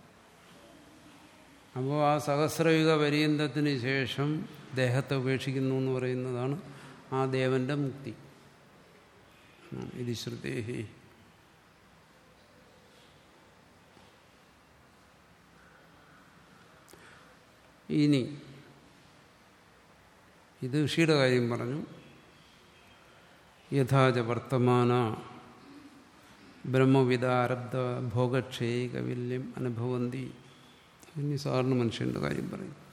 അപ്പോൾ ആ സഹസ്രയുഗ പര്യന്തത്തിന് ശേഷം ദേഹത്തെ ഉപേക്ഷിക്കുന്നു എന്ന് പറയുന്നതാണ് ആ ദേവന്റെ മുക്തി ഇത് ശ്രുതേഹി ഇനി ഇത് ഋഷിയുടെ കാര്യം പറഞ്ഞു യഥാച വർത്തമാന ബ്രഹ്മവിദാരബ്ധ ഭോഗക്ഷേ കവില്യം അനുഭവന്തി ഇനി സാധാരണ മനുഷ്യൻ്റെ കാര്യം പറയും